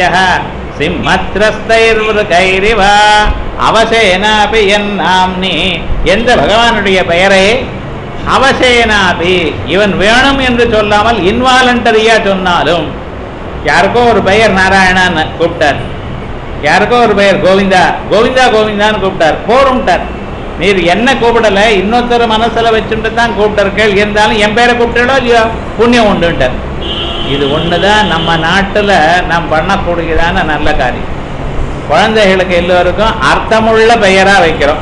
சிம்மத்ரஸ்தைர்வருகைரிவ அவசேனாபி என் நாம்னி எந்த பகவானுடைய பெயரை அவசேனாபி இவன் வேணும் என்று சொல்லாமல் இன்வாலண்டரியா சொன்னாலும் யாருக்கோ ஒரு பெயர் நாராயணான்னு கூப்பிட்டார் யாருக்கோ ஒரு பெயர் கோவிந்தா கோவிந்தா கோவிந்தான்னு கூப்பிட்டார் போரும்ட்டார் நீர் என்ன கூப்பிடல இன்னொருத்தர் மனசுல வச்சுட்டு தான் கூப்பிட்டார்கள் இருந்தாலும் என் பேரை கூப்பிட்டாலோ இல்லையோ புண்ணியம் உண்டுட்டார் இது ஒண்ணுதான் நம்ம நாட்டுல நாம் பண்ணக்கூடியதான நல்ல காரியம் குழந்தைகளுக்கு எல்லோருக்கும் அர்த்தமுள்ள பெயரா வைக்கிறோம்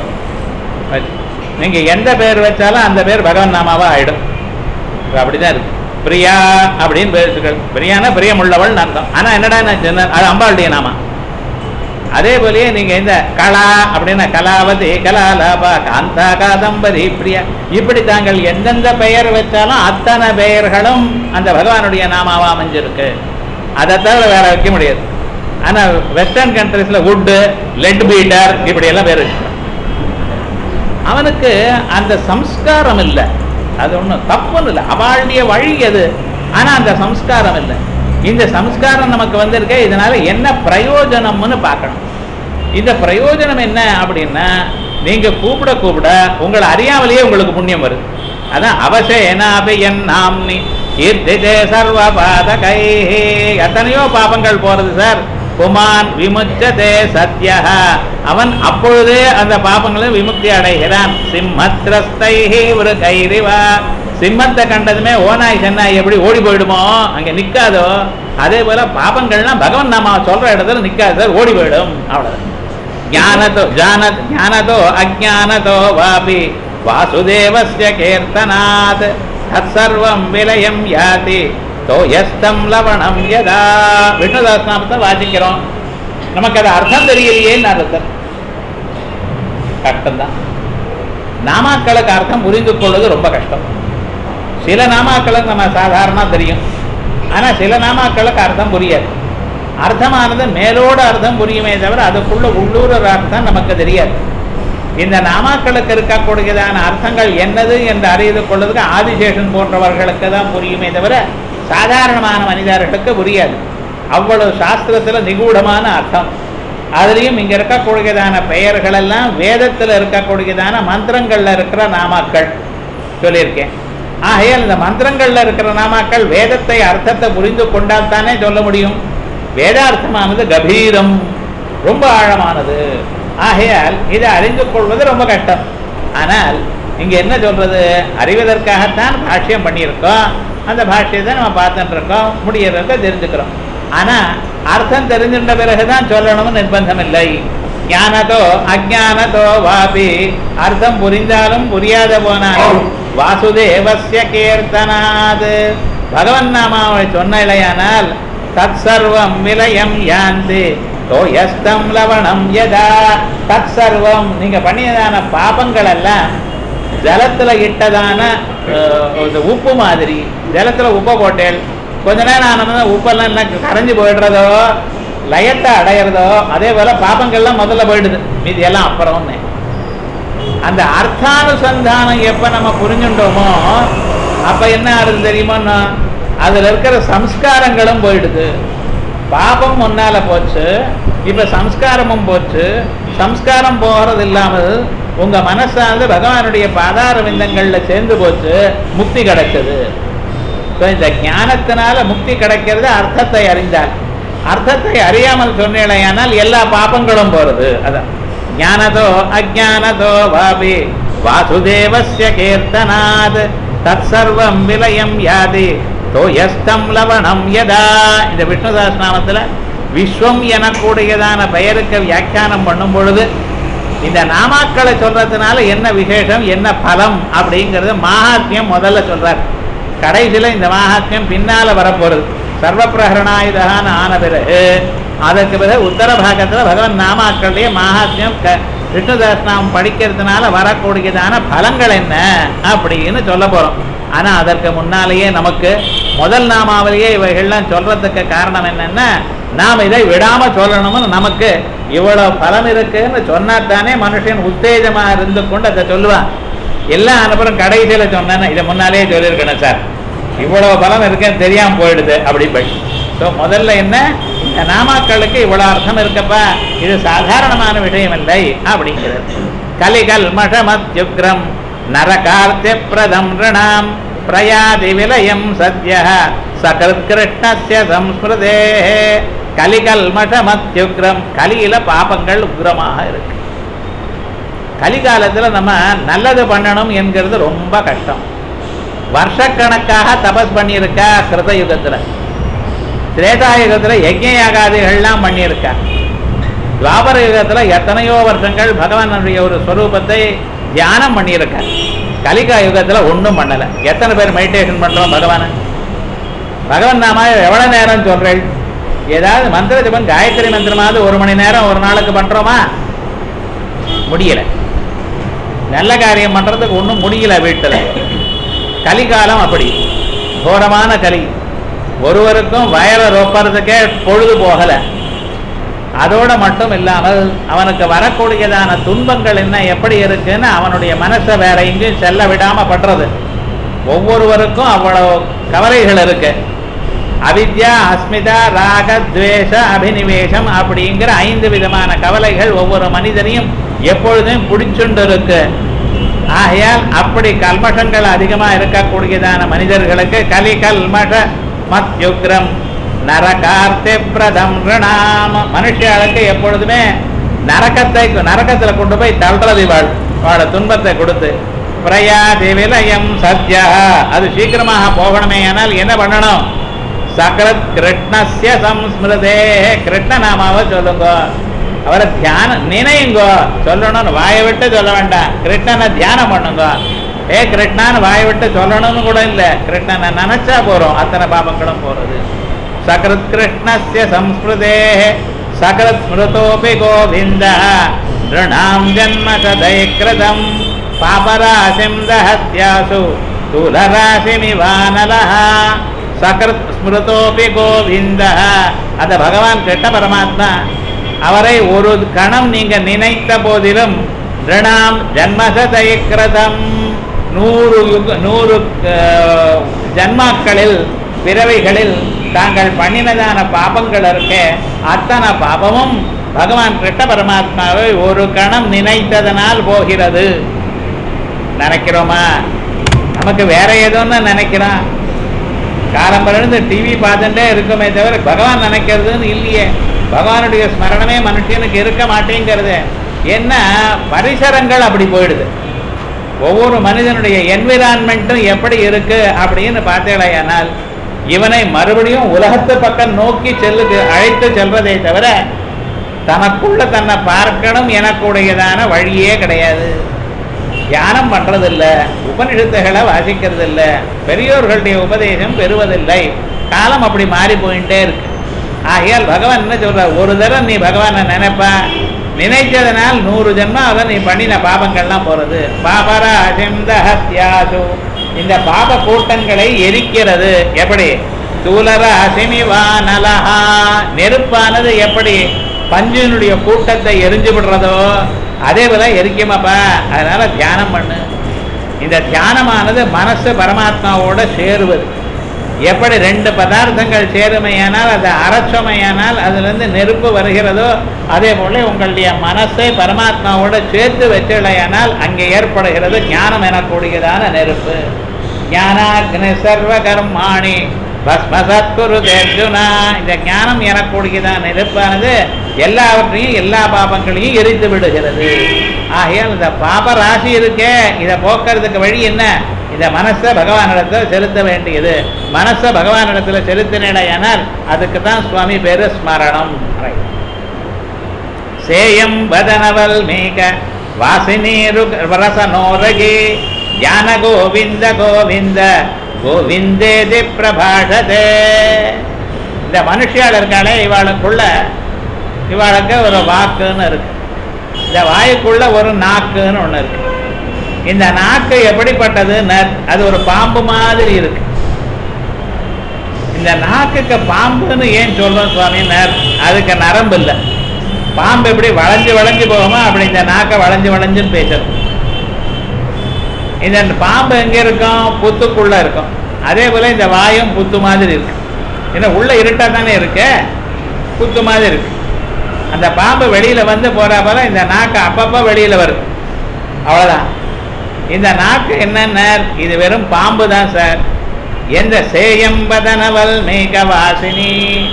நீங்க எந்த பெயர் வச்சாலும் அந்த பேர் பகவான் நாமாவா ஆயிடும் இப்ப அப்படிதான் இருக்கு பிரியா அப்படின்னு பேர் இருக்கு. பிரியானா பிரியமுள்ளவள் அர்த்தம் ஆனா என்னடா நான் சொன்னேன், அது அம்பாளுடைய நாமா அதே போலயே நீங்க இந்த கலா அப்படின்னா கலாவதி கலாலாபா காந்தா காதம்பரி பிரியா இப்படி தாங்கள் எந்தெந்த பெயர் வச்சாலும் அத்தனை பெயர்களும் அந்த பகவானுடைய நாமாவா அமைஞ்சிருக்கு அதை தவிர வேற வைக்க முடியாது ஆனா வெஸ்டர்ன் கண்ட்ரிஸ்ல வுட்டு லெட் பீட்டர் இப்படி எல்லாம் பேர் வச்சு அவனுக்கு அந்த சம்ஸ்காரம் இல்லை அது ஒன்றும் தப்புன்னு இல்லை அவளுடைய வழி அது ஆனா அந்த சம்ஸ்காரம் இல்லை இந்த சம்ஸ்காரம் நமக்கு வந்திருக்க இதனால என்ன பிரயோஜனம்னு பார்க்கணும் இந்த பிரயோஜனம் என்ன அப்படின்னா நீங்க கூப்பிட கூப்பிட உங்களை அறியாமலேயே உங்களுக்கு புண்ணியம் வருது அதான் அவசேனாபி என் நாம்னி கீர்த்திதே சர்வ பாதகை எத்தனையோ பாபங்கள் போறது சார் புமான் விமுச்சதே சத்ய அவன் அப்பொழுதே அந்த பாபங்களை விமுக்தி அடைகிறான் சிம்மத்ரஸ்தைஹி ஒரு கைரிவா சிம்மத்தை கண்டதுமே ஓனாய் சென்னாய் எப்படி ஓடி போயிடுமோ அங்க நிக்காதோ அதே போல பாபங்கள்லாம் பகவான் நாம சொல்ற இடத்துல நிக்காது சார் ஓடி போயிடும் அவ்வளவுதான் ஞானதோ ஜான ஞானதோ அஜானதோ வாபி வாசுதேவஸ்ய கீர்த்தனாத் தற்சர்வம் விலயம் யாதி தோயஸ்தம் லவணம் யதா விஷ்ணுதாஸ்நாமத்தை வாசிக்கிறோம் நமக்கு அது அர்த்தம் தெரியலையேன்னு அர்த்தம் கஷ்டம்தான் நாமாக்களுக்கு அர்த்தம் புரிந்து கொள்வது ரொம்ப கஷ்டம் சில நாமாக்களுக்கு நம்ம சாதாரணமா தெரியும் ஆனா சில நாமாக்களுக்கு அர்த்தம் புரியாது அர்த்தமானது மேலோட அர்த்தம் புரியுமே தவிர அதுக்குள்ள உள்ளூர் அர்த்தம் நமக்கு தெரியாது இந்த நாமாக்களுக்கு இருக்கக்கூடியதான அர்த்தங்கள் என்னது என்று அறிந்து கொள்வதற்கு ஆதிசேஷன் போன்றவர்களுக்கு தான் புரியுமே தவிர சாதாரணமான மனிதர்களுக்கு புரியாது அவ்வளவு சாஸ்திரத்துல நிகூடமான அர்த்தம் அதுலேயும் இங்க இருக்கக்கூடியதான பெயர்கள் எல்லாம் வேதத்துல இருக்கக்கூடியதான மந்திரங்கள்ல இருக்கிற நாமாக்கள் சொல்லியிருக்கேன் ஆகையால் இந்த மந்திரங்கள்ல இருக்கிற நாமாக்கள் வேதத்தை அர்த்தத்தை புரிந்து கொண்டால் தானே சொல்ல முடியும் வேதார்த்தமானது கபீரம் ரொம்ப ஆழமானது ஆகையால் இதை அறிந்து கொள்வது ரொம்ப கஷ்டம் ஆனால் இங்க என்ன சொல்றது அறிவதற்காகத்தான் பாஷ்யம் பண்ணியிருக்கோம் அந்த பாஷ்யத்தை நம்ம பார்த்துட்டு இருக்கோம் முடியறத தெரிஞ்சுக்கிறோம் ஆனா அர்த்தம் தெரிஞ்சின்ற பிறகுதான் சொல்லணும்னு நிர்பந்தம் இல்லை ஞானதோ அஜானதோ வாபி அர்த்தம் புரிந்தாலும் புரியாத போனாலும் வாசுதேவஸ்ய கீர்த்தனாது பகவன் நாமாவை சொன்ன இல்லையானால் தத் சர்வம் விலயம் யாந்தி தோயஸ்தம் லவணம் யதா தத் சர்வம் நீங்க பண்ணியதான பாபங்கள் எல்லாம் ஜலத்துல இட்டதான அஹ், இந்த உப்பு மாதிரி ஜலத்துல உப்பை போட்டேன் கொஞ்ச நேரம் ஆனதுன்னா உப்பெல்லாம் என்ன கரைஞ்சு போயிடுறதோ லயத்தை அடையிறதோ அதே போல பாபங்கள்லாம் முதல்ல போயிடுது மீதி எல்லாம் அப்புறம்னு அந்த அர்த்தானுசந்தானம் எப்ப நம்ம புரிஞ்சுட்டோமோ அப்ப என்ன ஆகுது தெரியுமோன்னா அதுல இருக்கிற சம்ஸ்காரங்களும் போயிடுது பாபம் முன்னால போச்சு இப்ப சம்ஸ்காரமும் போச்சு சம்ஸ்காரம் போகிறது இல்லாமல் உங்க மனசானது பகவானுடைய பாதார விந்தங்கள்ல சேர்ந்து போச்சு முக்தி கிடைச்சது So, இந்த ஞானத்தினால முக்தி கிடைக்கிறது அர்த்தத்தை அறிந்தால் அர்த்தத்தை அறியாமல் சொன்னேனால் எல்லா பாபங்களும் போறது அதான் ஞானதோ அஜானதோ வாபி வாசுதேவஸ்ய கீர்த்தனாத் தத் சர்வம் விலயம் யாதி தோயஸ்தம் லவணம் யதா இந்த விஷ்ணுதாஸ் நாமத்துல விஸ்வம் எனக்கூடியதான பெயருக்கு வியாக்கியானம் பண்ணும் பொழுது இந்த நாமாக்களை சொல்றதுனால என்ன விசேஷம் என்ன பலம் அப்படிங்கிறது மகாத்மியம் முதல்ல சொல்றார் கடைசியில இந்த மகாத்மியம் பின்னால வரப்போறது சர்வ பிரகரணாயுதான ஆன பிறகு அதற்கு பிறகு உத்தர பாகத்துல பகவன் நாமாக்களுடைய மகாத்மியம் க- விஷ்ணுதாஸ் நாமம் படிக்கிறதுனால வரக்கூடியதான பலங்கள் என்ன அப்படின்னு சொல்ல போறோம் ஆனா அதற்கு முன்னாலேயே நமக்கு முதல் நாமாவிலேயே இவைகள்லாம் சொல்றதுக்கு காரணம் என்னன்னா நாம் இதை விடாம சொல்லணும்னு நமக்கு இவ்வளவு பலம் இருக்குன்னு சொன்னாத்தானே மனுஷன் உத்தேஜமா இருந்து கொண்டு அதை சொல்லுவான் எல்லாம் அனுப்புறம் கடைசியில சொன்னேன்னு இதை முன்னாலேயே சொல்லியிருக்கணும் சார் இவ்வளவு பலம் இருக்குன்னு தெரியாம போயிடுது அப்படி போய் ஸோ முதல்ல என்ன இந்த நாமாக்களுக்கு இவ்வளவு அர்த்தம் இருக்கப்பா இது சாதாரணமான விஷயம் இல்லை அப்படிங்கிறது கலிகல் மஷமத்யுக்ரம் நரகார்த்திய பிரதம் ரிணாம் பிரயாதி விலயம் சத்ய சகத் கிருஷ்ணஸ்ய சம்ஸ்மிருதே கலிகல் மஷமத்யுக்ரம் கலியில பாபங்கள் உக்ரமாக இருக்கு கலிகாலத்துல நம்ம நல்லது பண்ணணும் என்கிறது ரொம்ப கஷ்டம் வருஷக்கணக்காக தபஸ் பண்ணியிருக்கா கிருத யுகத்துல திரேதா யுகத்துல யஜ்ய யாகாதிகள்லாம் பண்ணியிருக்கா துவாபர யுகத்துல எத்தனையோ வருஷங்கள் பகவானுடைய ஒரு ஸ்வரூபத்தை தியானம் பண்ணியிருக்கா கலிகா யுகத்துல ஒண்ணும் பண்ணல எத்தனை பேர் மெடிடேஷன் பண்றோம் பகவானை பகவான் நாம எவ்வளவு நேரம் சொல்றேன் ஏதாவது மந்திர ஜபம் காயத்ரி மந்திரமாவது ஒரு மணி நேரம் ஒரு நாளுக்கு பண்றோமா முடியல நல்ல காரியம் பண்றதுக்கு ஒண்ணும் முடியல வீட்டுல கலிகாலம் அப்படி கோரமான கலி ஒருவருக்கும் வயலை ரொப்பறதுக்கே பொழுது போகல அதோட மட்டும் இல்லாமல் அவனுக்கு வரக்கூடியதான துன்பங்கள் என்ன எப்படி இருக்குன்னு அவனுடைய மனசை வேற எங்கேயும் செல்ல விடாம பண்றது ஒவ்வொருவருக்கும் அவ்வளவு கவலைகள் இருக்கு அவித்யா அஸ்மிதா ராக துவேஷ அபினிவேஷம் அப்படிங்கிற ஐந்து விதமான கவலைகள் ஒவ்வொரு மனிதனையும் எப்பொழுதும் பிடிச்சுண்டு இருக்கு ஆகையால் அப்படி கல்மஷங்கள் அதிகமா இருக்கக்கூடியதான மனிதர்களுக்கு கலி கல்மஷ மத்யுக்ரம் நரகார்த்தே பிரதம் ரிணாம மனுஷியாளுக்கு எப்பொழுதுமே நரகத்தை நரகத்துல கொண்டு போய் தள்ளுறது வாழ் வாழ துன்பத்தை கொடுத்து பிரயாதி விலயம் சத்யா அது சீக்கிரமாக போகணுமே ஆனால் என்ன பண்ணணும் சகரத் கிருஷ்ணஸ்ய சம்ஸ்மிருதே கிருஷ்ண நாமாவை சொல்லுங்க அவரை தியானம் நினையுங்கோ சொல்லணும்னு வாயை விட்டு சொல்ல வேண்டாம் கிருஷ்ணனை தியானம் பண்ணுங்க ஏ கிருஷ்ணான்னு வாயை விட்டு சொல்லணும்னு கூட இல்லை கிருஷ்ணனை நினைச்சா போறோம் அத்தனை பாபங்களும் போறது சகரத் கிருஷ்ணஸ்ய சம்ஸ்மிருதே சகரத் ஸ்மிருதோபி கோவிந்த ரிணாம் ஜன்ம சதைக்கிருதம் பாபராசிம் தஹத்யாசு துலராசிமிவானலஹ சகரத் ஸ்மிருதோபி கோவிந்த அந்த பகவான் கிருஷ்ண பரமாத்மா அவரை ஒரு கணம் நீங்க நினைத்த போதிலும் ரிணாம் ஜன்மசதயக்கிரதம் நூறு யுக நூறு அஹ், ஜன்மாக்களில் பிறவைகளில் தாங்கள் பண்ணினதான பாபங்கள் இருக்கே அத்தனை பாபமும் பகவான் கிருஷ்ண பரமாத்மாவை ஒரு கணம் நினைத்ததனால் போகிறது நினைக்கிறோமா நமக்கு வேற ஏதோன்னு நினைக்கிறோம் காலம்பருந்து டிவி பார்த்துட்டே இருக்குமே தவிர பகவான் நினைக்கிறதுன்னு இல்லையே பகவானுடைய ஸ்மரணமே மனுஷனுக்கு இருக்க மாட்டேங்கிறது என்ன பரிசரங்கள் அப்படி போயிடுது ஒவ்வொரு மனிதனுடைய என்விரான்மெண்ட்டும் எப்படி இருக்கு அப்படின்னு பார்த்தேடையானால் இவனை மறுபடியும் உலகத்து பக்கம் நோக்கி செல்லுது அழைத்து செல்வதை தவிர தனக்குள்ள தன்னை பார்க்கணும் எனக்குடையதான வழியே கிடையாது தியானம் பண்றதில்ல உபனிஷத்துகளை வாசிக்கிறது இல்ல பெரியோர்களுடைய உபதேசம் பெறுவதில்லை காலம் அப்படி மாறி போயிட்டே இருக்கு ஆகையால் பகவான் என்ன சொல்ற ஒரு தடவை நீ பகவானை நினைப்பா நினைச்சதனால் நூறு ஜென்மம் அதை நீ பண்ணின பாபங்கள்லாம் போறது பாபரா அசிந்த ஹத்யாசு இந்த பாப கூட்டங்களை எரிக்கிறது எப்படி தூலர அசிமிவா நலஹா நெருப்பானது எப்படி பஞ்சினுடைய கூட்டத்தை எரிஞ்சு விடுறதோ அதே போல எரிக்குமாப்பா அதனால தியானம் பண்ணு இந்த தியானமானது மனசு பரமாத்மாவோட சேருவது எப்படி ரெண்டு பதார்த்தங்கள் சேருமையானால் அது அரைச்சமையானால் அதுலேருந்து நெருப்பு வருகிறதோ அதே போல உங்களுடைய மனசை பரமாத்மாவோட சேர்த்து வச்சலையானால் அங்கே ஏற்படுகிறது ஞானம் எனக்கூடியதான நெருப்பு ஞானாக்னி சர்வ கர்மாணி பஸ்மசத்குரு அர்ஜுனா இந்த ஞானம் எனக்கூடியதான நெருப்பானது எல்லாவற்றையும் எல்லா பாபங்களையும் எரித்து விடுகிறது ஆகையால் இந்த பாப ராசி இருக்கே இதை போக்குறதுக்கு வழி என்ன இந்த மனசை பகவானிடத்தில் செலுத்த வேண்டியது மனசை பகவானிடத்துல செலுத்தினேடையானால் அதுக்கு தான் சுவாமி பேரு ஸ்மரணம் சேயம் வதனவல் மேக வாசினீரு ரசனோரகி ஞான கோவிந்த கோவிந்த கோவிந்தேதி பிரபாஷதே இந்த மனுஷியாள் இருக்காளே இவாளுக்குள்ள இவாளுக்கு ஒரு வாக்குன்னு இருக்கு இந்த வாயுக்குள்ள ஒரு நாக்குன்னு ஒண்ணு இருக்கு இந்த நாக்கு எப்படிப்பட்டதுன்னு அது ஒரு பாம்பு மாதிரி இருக்கு இந்த நாக்குக்கு பாம்புன்னு ஏன் சொல்றோம் சுவாமினர் அதுக்கு நரம்பு இல்லை பாம்பு எப்படி வளைஞ்சு வளைஞ்சு போகுமோ அப்படி இந்த நாக்கை வளைஞ்சு வளைஞ்சுன்னு பேசணும் இந்த பாம்பு எங்க இருக்கும் புத்துக்குள்ள இருக்கும் அதே போல இந்த வாயும் புத்து மாதிரி இருக்கு ஏன்னா உள்ள இருட்டா தானே இருக்கு புத்து மாதிரி இருக்கு அந்த பாம்பு வெளியில வந்து போற போல இந்த நாக்கு அப்பப்போ வெளியில வருது அவ்வளவுதான் இந்த நாக்கு என்னென்ன இது வெறும் பாம்பு தான் சார் எந்த சேயம்பதனவல் மேக வாசினி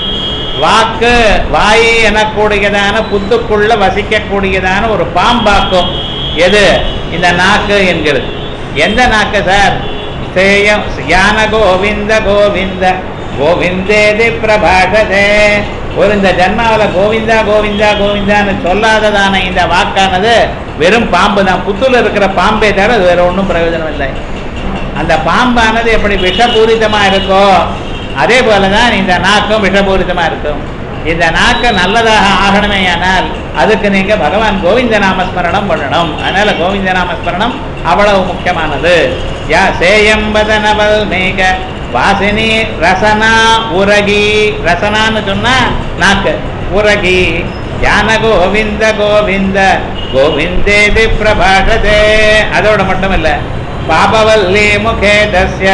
வாக்கு வாய் எனக்கூடியதான புத்துக்குள்ள வசிக்கக்கூடியதான ஒரு பாம்பாக்கும் எது இந்த நாக்கு என்கிறது எந்த நாக்கு சார் சேயம் யான கோவிந்த கோவிந்த கோவிந்தேதி பிரபாஷதே ஒரு இந்த ஜன்மாவில கோவிந்தா கோவிந்தா கோவிந்தான்னு சொல்லாததான இந்த வாக்கானது வெறும் பாம்பு தான் புத்துல இருக்கிற பாம்பே தவிர அது வேற ஒன்றும் பிரயோஜனம் இல்லை அந்த பாம்பானது எப்படி விஷபூரிதமா இருக்கோ அதே போலதான் இந்த நாக்கும் விஷபூரிதமா இருக்கும் இந்த நாக்க நல்லதாக ஆகணுமே ஆனால் அதுக்கு நீங்க பகவான் கோவிந்த நாமஸ்மரணம் பண்ணணும் அதனால கோவிந்த நாமஸ்மரணம் அவ்வளவு முக்கியமானது யா சேயம்பதனவல் மேக வாசினி ரசனா உரகி ரசனான்னு சொன்னா நாக்கு உரகி ஞான கோவிந்த கோவிந்த கோவிந்தேதி பிரபாஷதே அதோட மட்டும் இல்ல பாபவல்லி முகே தஸ்ய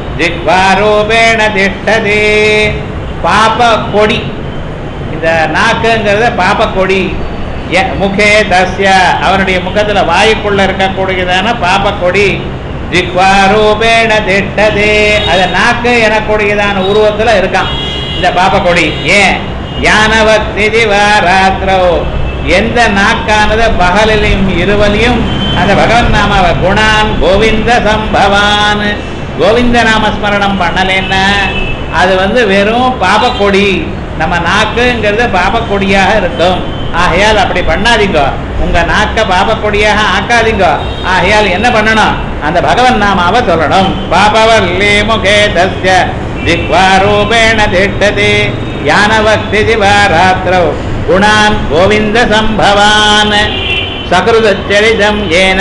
ஜிக்வாரூபேண திஷ்டதி பாப கொடி இந்த நாக்குங்கிறத பாப கொடி ய- முகே தஸ்ய அவனுடைய முகத்துல வாயுக்குள்ள இருக்கக்கூடியதான பாப கொடி ஜிக்வாரூபேண திஷ்டதி அது நாக்கு எனக்கூடியதான உருவத்துல இருக்கான் இந்த பாப கொடி ஏன் யானவக்தி ராத்திரோ எந்த நாக்கானது பகலிலையும் இருவலையும் அந்த பகவன் நாம குணான் கோவிந்த சம்பவான் கோவிந்த நாம ஸ்மரணம் பண்ணலைன்னா அது வந்து வெறும் பாபக்கொடி நம்ம நாக்குங்கிறது பாபக்கொடியாக இருக்கும் ஆகையால் அப்படி பண்ணாதீங்க உங்க நாக்க பாபக்கொடியாக ஆக்காதீங்க ஆகையால் என்ன பண்ணணும் அந்த பகவன் நாமாவை சொல்லணும் பாபவல்லி முகே தஸ்ய ஜிக்வாரூபேண திஷ்டதி யானவக்தி திவாராத்திரௌ குணான் கோவிந்த சம்பவான் சகிருதச்சரிதம் ஏன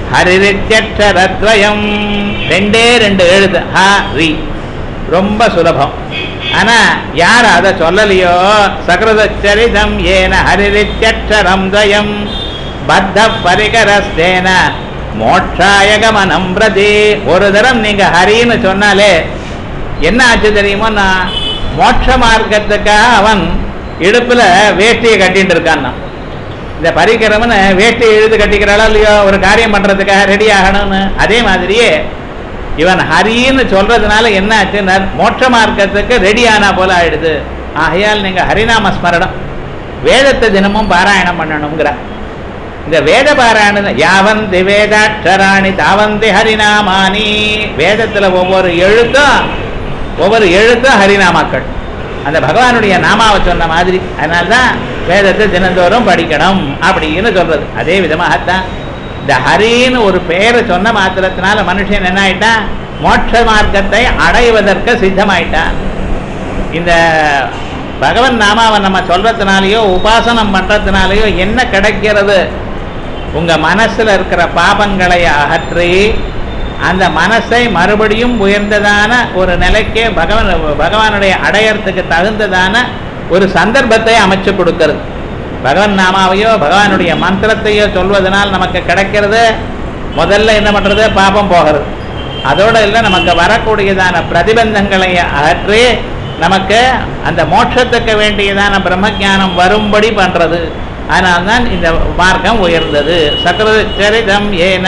ஹரிரித்யக்ஷரத்வயம் ரெண்டே ரெண்டு எழுது ஹ ரி ரொம்ப சுலபம் ஆனா யார் அதை சொல்லலையோ சகிருதச்சரிதம் ஏன ஹரிரித்யக்ஷரம் துவயம் பத்த பரிகரஸ்தேன மோட்சாய கமனம் பிரதி ஒரு தரம் நீங்க ஹரின்னு சொன்னாலே என்ன ஆச்சு தெரியுமோன்னா மோட்ச மார்க்கத்துக்காக அவன் இடுப்புல வேஷ்டியை கட்டிட்டு இருக்கான் இந்த பரிகரம்னு வேஷ்டி இழுத்து கட்டிக்கிறாளோ இல்லையோ ஒரு காரியம் பண்றதுக்காக ரெடி ஆகணும்னு அதே மாதிரியே இவன் ஹரின்னு சொல்றதுனால என்ன ஆச்சுன்னா மோட்ச மார்க்கத்துக்கு ரெடி ஆனா போல ஆயிடுது ஆகையால் நீங்க ஹரிநாம ஸ்மரணம் வேதத்தை தினமும் பாராயணம் பண்ணணுங்கிற இந்த வேத பாராயணம் யாவந்தி வேதாட்சராணி தாவந்தி ஹரிநாமானி வேதத்துல ஒவ்வொரு எழுத்தும் ஒவ்வொரு எழுத்தும் ஹரிநாமாக்கள் அந்த பகவானுடைய நாமாவை சொன்ன மாதிரி அதனால்தான் வேதத்தை தினந்தோறும் படிக்கணும் அப்படின்னு சொல்றது அதே விதமாகத்தான் இந்த ஹரின்னு ஒரு பெயரை சொன்ன மாத்திரத்தினால மனுஷன் என்ன ஆயிட்டான் மோட்ச மார்க்கத்தை அடைவதற்கு சித்தமாயிட்டான் இந்த பகவன் நாமாவை நம்ம சொல்றதுனாலயோ உபாசனம் பண்றதுனாலயோ என்ன கிடைக்கிறது உங்க மனசுல இருக்கிற பாபங்களை அகற்றி அந்த மனசை மறுபடியும் உயர்ந்ததான ஒரு நிலைக்கே பகவான் பகவானுடைய அடையறதுக்கு தகுந்ததான ஒரு சந்தர்ப்பத்தை அமைச்சு கொடுக்கிறது பகவான் நாமாவையோ பகவானுடைய மந்திரத்தையோ சொல்வதனால் நமக்கு கிடைக்கிறது முதல்ல என்ன பண்றது பாபம் போகிறது அதோட இல்லை நமக்கு வரக்கூடியதான பிரதிபந்தங்களை அகற்றி நமக்கு அந்த மோட்சத்துக்கு வேண்டியதான பிரம்மஜானம் வரும்படி பண்றது அதனால்தான் இந்த மார்க்கம் உயர்ந்தது சக்கர சரிதம் ஏன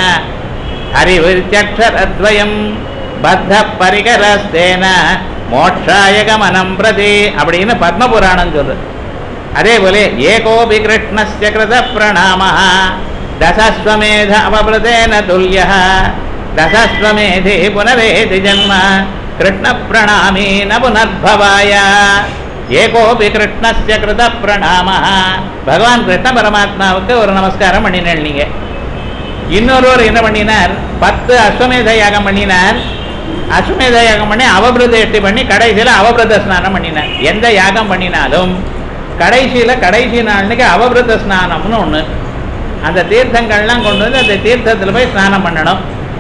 ஹரிவிருச்சரத்வயம் பத்த பரிகரஸ்தேன மோட்சாய கமனம் பிரதி அப்படின்னு பத்மபுராணம் சொல்லு அதே போல ஏகோபி கிருஷ்ணஸ்ய கிருத பிரணாம தசஸ்வமேத அவபிரதேன துல்லிய தசஸ்வமேதி புனரேதி ஜன்ம கிருஷ்ண பிரணாமி ந புனர்பவாய ஏகோபி கிருஷ்ணஸ்ய கிருத பிரணாம பகவான் கிருஷ்ண பரமாத்மாவுக்கு ஒரு நமஸ்காரம் பண்ணினேன் நீங்க இன்னொருவர் என்ன பண்ணினார் பத்து அஸ்வமேத யாகம் பண்ணினார் அஸ்வமேத யாகம் பண்ணி அவபிரதேஷ்டி பண்ணி கடைசியில அவபிரத ஸ்நானம் பண்ணினார் எந்த யாகம் பண்ணினாலும் கடைசியில கடைசி நாளுக்கு அவபிரத ஸ்நானம்னு ஒண்ணு அந்த தீர்த்தங்கள்லாம் கொண்டு வந்து அந்த தீர்த்தத்துல போய் ஸ்நானம் பண்ணணும்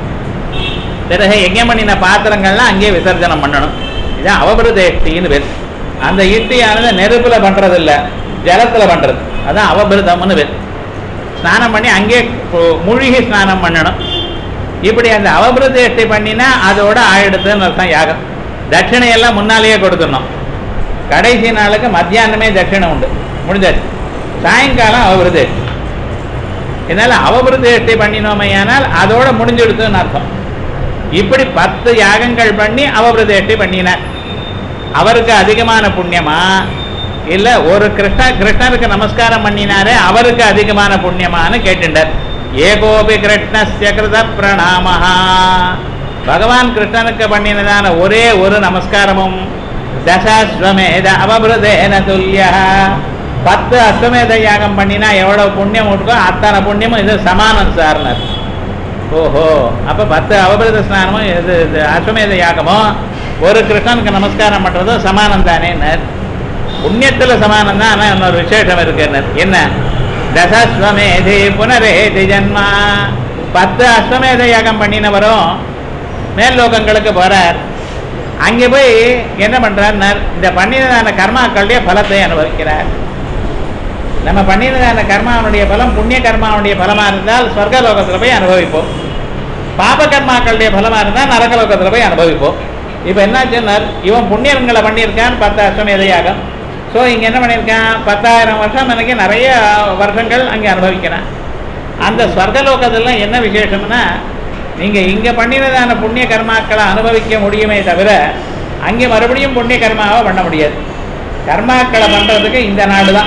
பிறகு எங்க பண்ணின பாத்திரங்கள்லாம் அங்கேயே விசர்ஜனம் பண்ணணும் இதான் அவபிரதேஷ்டின்னு பேர் அந்த இட்டியானது நெருப்புல பண்றது இல்ல ஜலத்துல பண்றது அதான் அவபிரதம்னு பேர் ஸ்நானம் பண்ணி அங்கே கு- மூழ்கி ஸ்நானம் பண்ணணும் இப்படி அந்த அவபிரதேஷ்டி பண்ணினா அதோட ஆயிடுதுன்னு அர்த்தம் யாகம் தட்சிணையெல்லாம் முன்னாலேயே கொடுத்துடணும் கடைசி நாளுக்கு மத்தியானமே தட்சிணை உண்டு முடிஞ்சாச்சு சாயங்காலம் அவபிரதேஷ்டி இதனால அவபிரதேஷ்டி பண்ணினோமையானால் அதோட முடிஞ்சிடுதுன்னு அர்த்தம் இப்படி பத்து யாகங்கள் பண்ணி அவபிரதேஷ்டி பண்ணினார் அவருக்கு அதிகமான புண்ணியமா இல்ல ஒரு கிருஷ்ண கிருஷ்ணருக்கு நமஸ்காரம் பண்ணினாரே அவருக்கு அதிகமான புண்ணியமான்னு கேட்டுட்டார் ஏகோபி கிருஷ்ணஸ்ய கிருத பிரணாமஹா பகவான் கிருஷ்ணனுக்கு பண்ணினதான ஒரே ஒரு நமஸ்காரமும் தசாஸ்வமேத அவபிரதேன துல்லிய பத்து அஸ்வமேத யாகம் பண்ணினா எவ்வளவு புண்ணியம் இருக்கோ அத்தனை புண்ணியமும் இது சமானம் சார்னர் ஓஹோ அப்ப பத்து அவபிரத ஸ்நானமும் இது இது அஸ்வமேத யாகமும் ஒரு கிருஷ்ணனுக்கு நமஸ்காரம் பண்றதும் சமானம் தானேன்னர் புண்ணியத்துல சமானம் தான் ஆனா இன்னொரு விசேஷம் இருக்குன்னர் என்ன தசஸ்வமேதி புனரேதி ஜன்மா பத்து அஸ்வமேத யாகம் பண்ணினவரும் மேல் லோகங்களுக்கு போறார் அங்கே போய் என்ன பண்றாருன்னார் இந்த பண்ணினதான கர்மாக்களுடைய பலத்தை அனுபவிக்கிறார் நம்ம பண்ணினதான கர்மாவனுடைய பலம் புண்ணிய கர்மாவனுடைய பலமா இருந்தால் ஸ்வர்க லோகத்துல போய் அனுபவிப்போம் பாப கர்மாக்களுடைய பலமா இருந்தால் நரக லோகத்துல போய் அனுபவிப்போம் இப்போ என்னாச்சுன்னார் இவன் புண்ணியங்களை பண்ணியிருக்கான் பத்து அஸ்வமேத யாகம் ஸோ இங்க என்ன பண்ணியிருக்கான் பத்தாயிரம் வருஷம் எனக்கு நிறைய வருஷங்கள் அங்கே அனுபவிக்கிறான் அந்த ஸ்வர்கலோகத்துல என்ன விசேஷம்னா நீங்க இங்க பண்ணினதான புண்ணிய கர்மாக்களை அனுபவிக்க முடியுமே தவிர அங்கே மறுபடியும் புண்ணிய கர்மாவை பண்ண முடியாது கர்மாக்களை பண்றதுக்கு இந்த நாடு தான்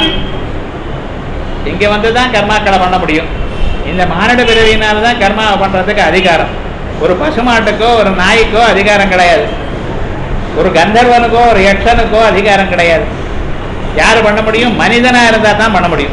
இங்க வந்து தான் கர்மாக்களை பண்ண முடியும் இந்த மானிட பிறவியினால தான் கர்மாவை பண்றதுக்கு அதிகாரம் ஒரு பசுமாட்டுக்கோ ஒரு நாய்க்கோ அதிகாரம் கிடையாது ஒரு கந்தர்வனுக்கோ ஒரு யக்ஷனுக்கோ அதிகாரம் கிடையாது யார் பண்ண முடியும் மனிதனா இருந்தா தான் பண்ண முடியும்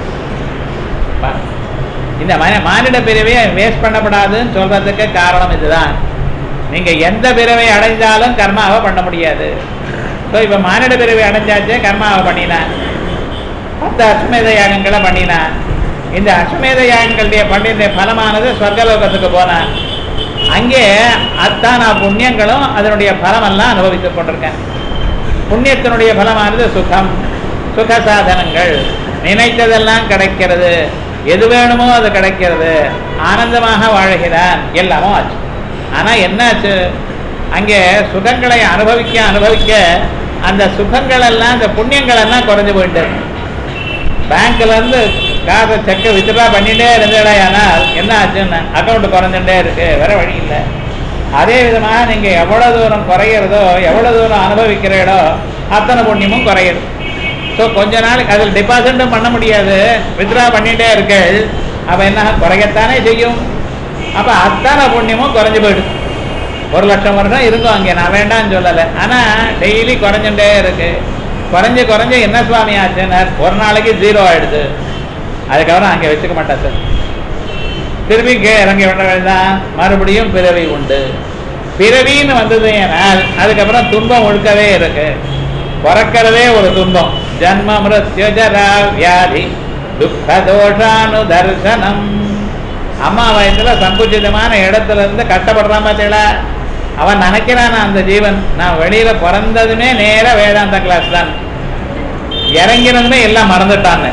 பா- இந்த மன மானிட பிறவியை வேஸ்ட் பண்ணப்படாதுன்னு சொல்றதுக்கு காரணம் இதுதான் நீங்க எந்த பிறவை அடைஞ்சாலும் கர்மாவை பண்ண முடியாது ஸோ இப்போ மானிட பிறவி அடைஞ்சாச்சே கர்மாவை பண்ணினான் பத்து அஸ்வமேத யாகங்களை பண்ணினான் இந்த அஸ்வமேத யாகங்களுடைய பண்ணின பலமானது சொர்க்கலோகத்துக்கு போனான் அங்கே அத்தான புண்ணியங்களும் அதனுடைய பலமெல்லாம் அனுபவித்துக் கொண்டிருக்கேன் புண்ணியத்தினுடைய பலமானது சுகம் சுக சாதனங்கள் நினைத்ததெல்லாம் கிடைக்கிறது எது வேணுமோ அது கிடைக்கிறது ஆனந்தமாக வாழ்கிறான் எல்லாமும் ஆச்சு ஆனா என்னாச்சு அங்கே சுகங்களை அனுபவிக்க அனுபவிக்க அந்த சுகங்கள் எல்லாம் அந்த புண்ணியங்கள் எல்லாம் குறைஞ்சு போயிட்டு பேங்க்ல இருந்து காசை செக்கை வித்ட்ரா பண்ணிட்டே இருந்தேடா ஆனால் என்ன ஆச்சுன்னு அக்கௌண்ட் குறைஞ்சுட்டே இருக்கு வேற வழி இல்லை அதே விதமாக நீங்க எவ்வளவு தூரம் குறையிறதோ எவ்வளவு தூரம் அனுபவிக்கிறீடோ அத்தனை புண்ணியமும் குறையுது ஸோ கொஞ்ச நாளைக்கு அதில் டெபாசிட்டும் பண்ண முடியாது வித்ட்ரா பண்ணிட்டே இருக்கள் அப்போ என்ன குறையத்தானே செய்யும் அப்போ அத்தனை புண்ணியமும் குறைஞ்சு போயிடுது ஒரு லட்சம் வருஷம் இருக்கும் அங்கே நான் வேண்டாம்னு சொல்லலை ஆனால் டெய்லி குறைஞ்சுட்டே இருக்கு குறைஞ்சு குறைஞ்சு என்ன சுவாமி ஆச்சுன்னார் ஒரு நாளைக்கு ஜீரோ ஆயிடுது அதுக்கப்புறம் அங்கே வச்சுக்க மாட்டேன் சார் திரும்பி கே இறங்கி விட வேண்டாம் மறுபடியும் பிறவி உண்டு பிறவின்னு வந்தது ஏனால் அதுக்கப்புறம் துன்பம் ஒழுக்கவே இருக்கு பிறக்கிறதே ஒரு துன்பம் ஜன்ம மிருத்யு ஜரா வியாதி துக்க தோஷானு தர்சனம் அம்மா வயசுல சங்குச்சிதமான இடத்துல இருந்து கட்டப்படுறான் பார்த்தீங்களா அவன் நினைக்கிறான் அந்த ஜீவன் நான் வெளியில பிறந்ததுமே நேரா வேதாந்த கிளாஸ் தான் இறங்கினதுமே எல்லாம் மறந்துட்டான்னு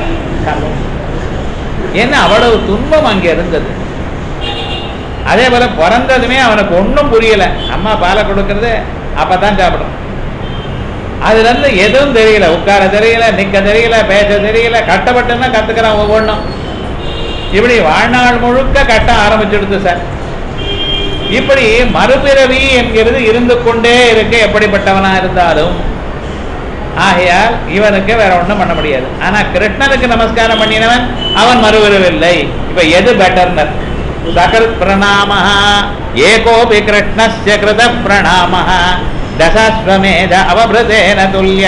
ஏன்னா அவ்வளவு துன்பம் அங்க இருந்தது அதே போல பிறந்ததுமே அவனுக்கு ஒன்றும் புரியல அம்மா பாலை கொடுக்கறது அப்பதான் சாப்பிடுறான் அதுல இருந்து எதுவும் தெரியல உட்கார தெரியல நிக்க தெரியல பேச தெரியல கட்டப்பட்டுன்னா கத்துக்கிறான் ஒவ்வொன்றும் இப்படி வாழ்நாள் முழுக்க கட்ட ஆரம்பிச்சுடுது சார் இப்படி மறுபிறவி என்கிறது இருந்து கொண்டே இருக்கு எப்படிப்பட்டவனா இருந்தாலும் ஆகையால் இவனுக்கு வேற ஒண்ணும் பண்ண முடியாது ஆனா கிருஷ்ணனுக்கு நமஸ்காரம் பண்ணினவன் அவன் மறுவிறவில்லை இப்ப எது பெட்டர்னர் சகத் பிரணாம ஏகோபி கிருஷ்ணஸ்ய கிருத பிரணாம தசஸ்வமேத அவபிருதேன துல்லிய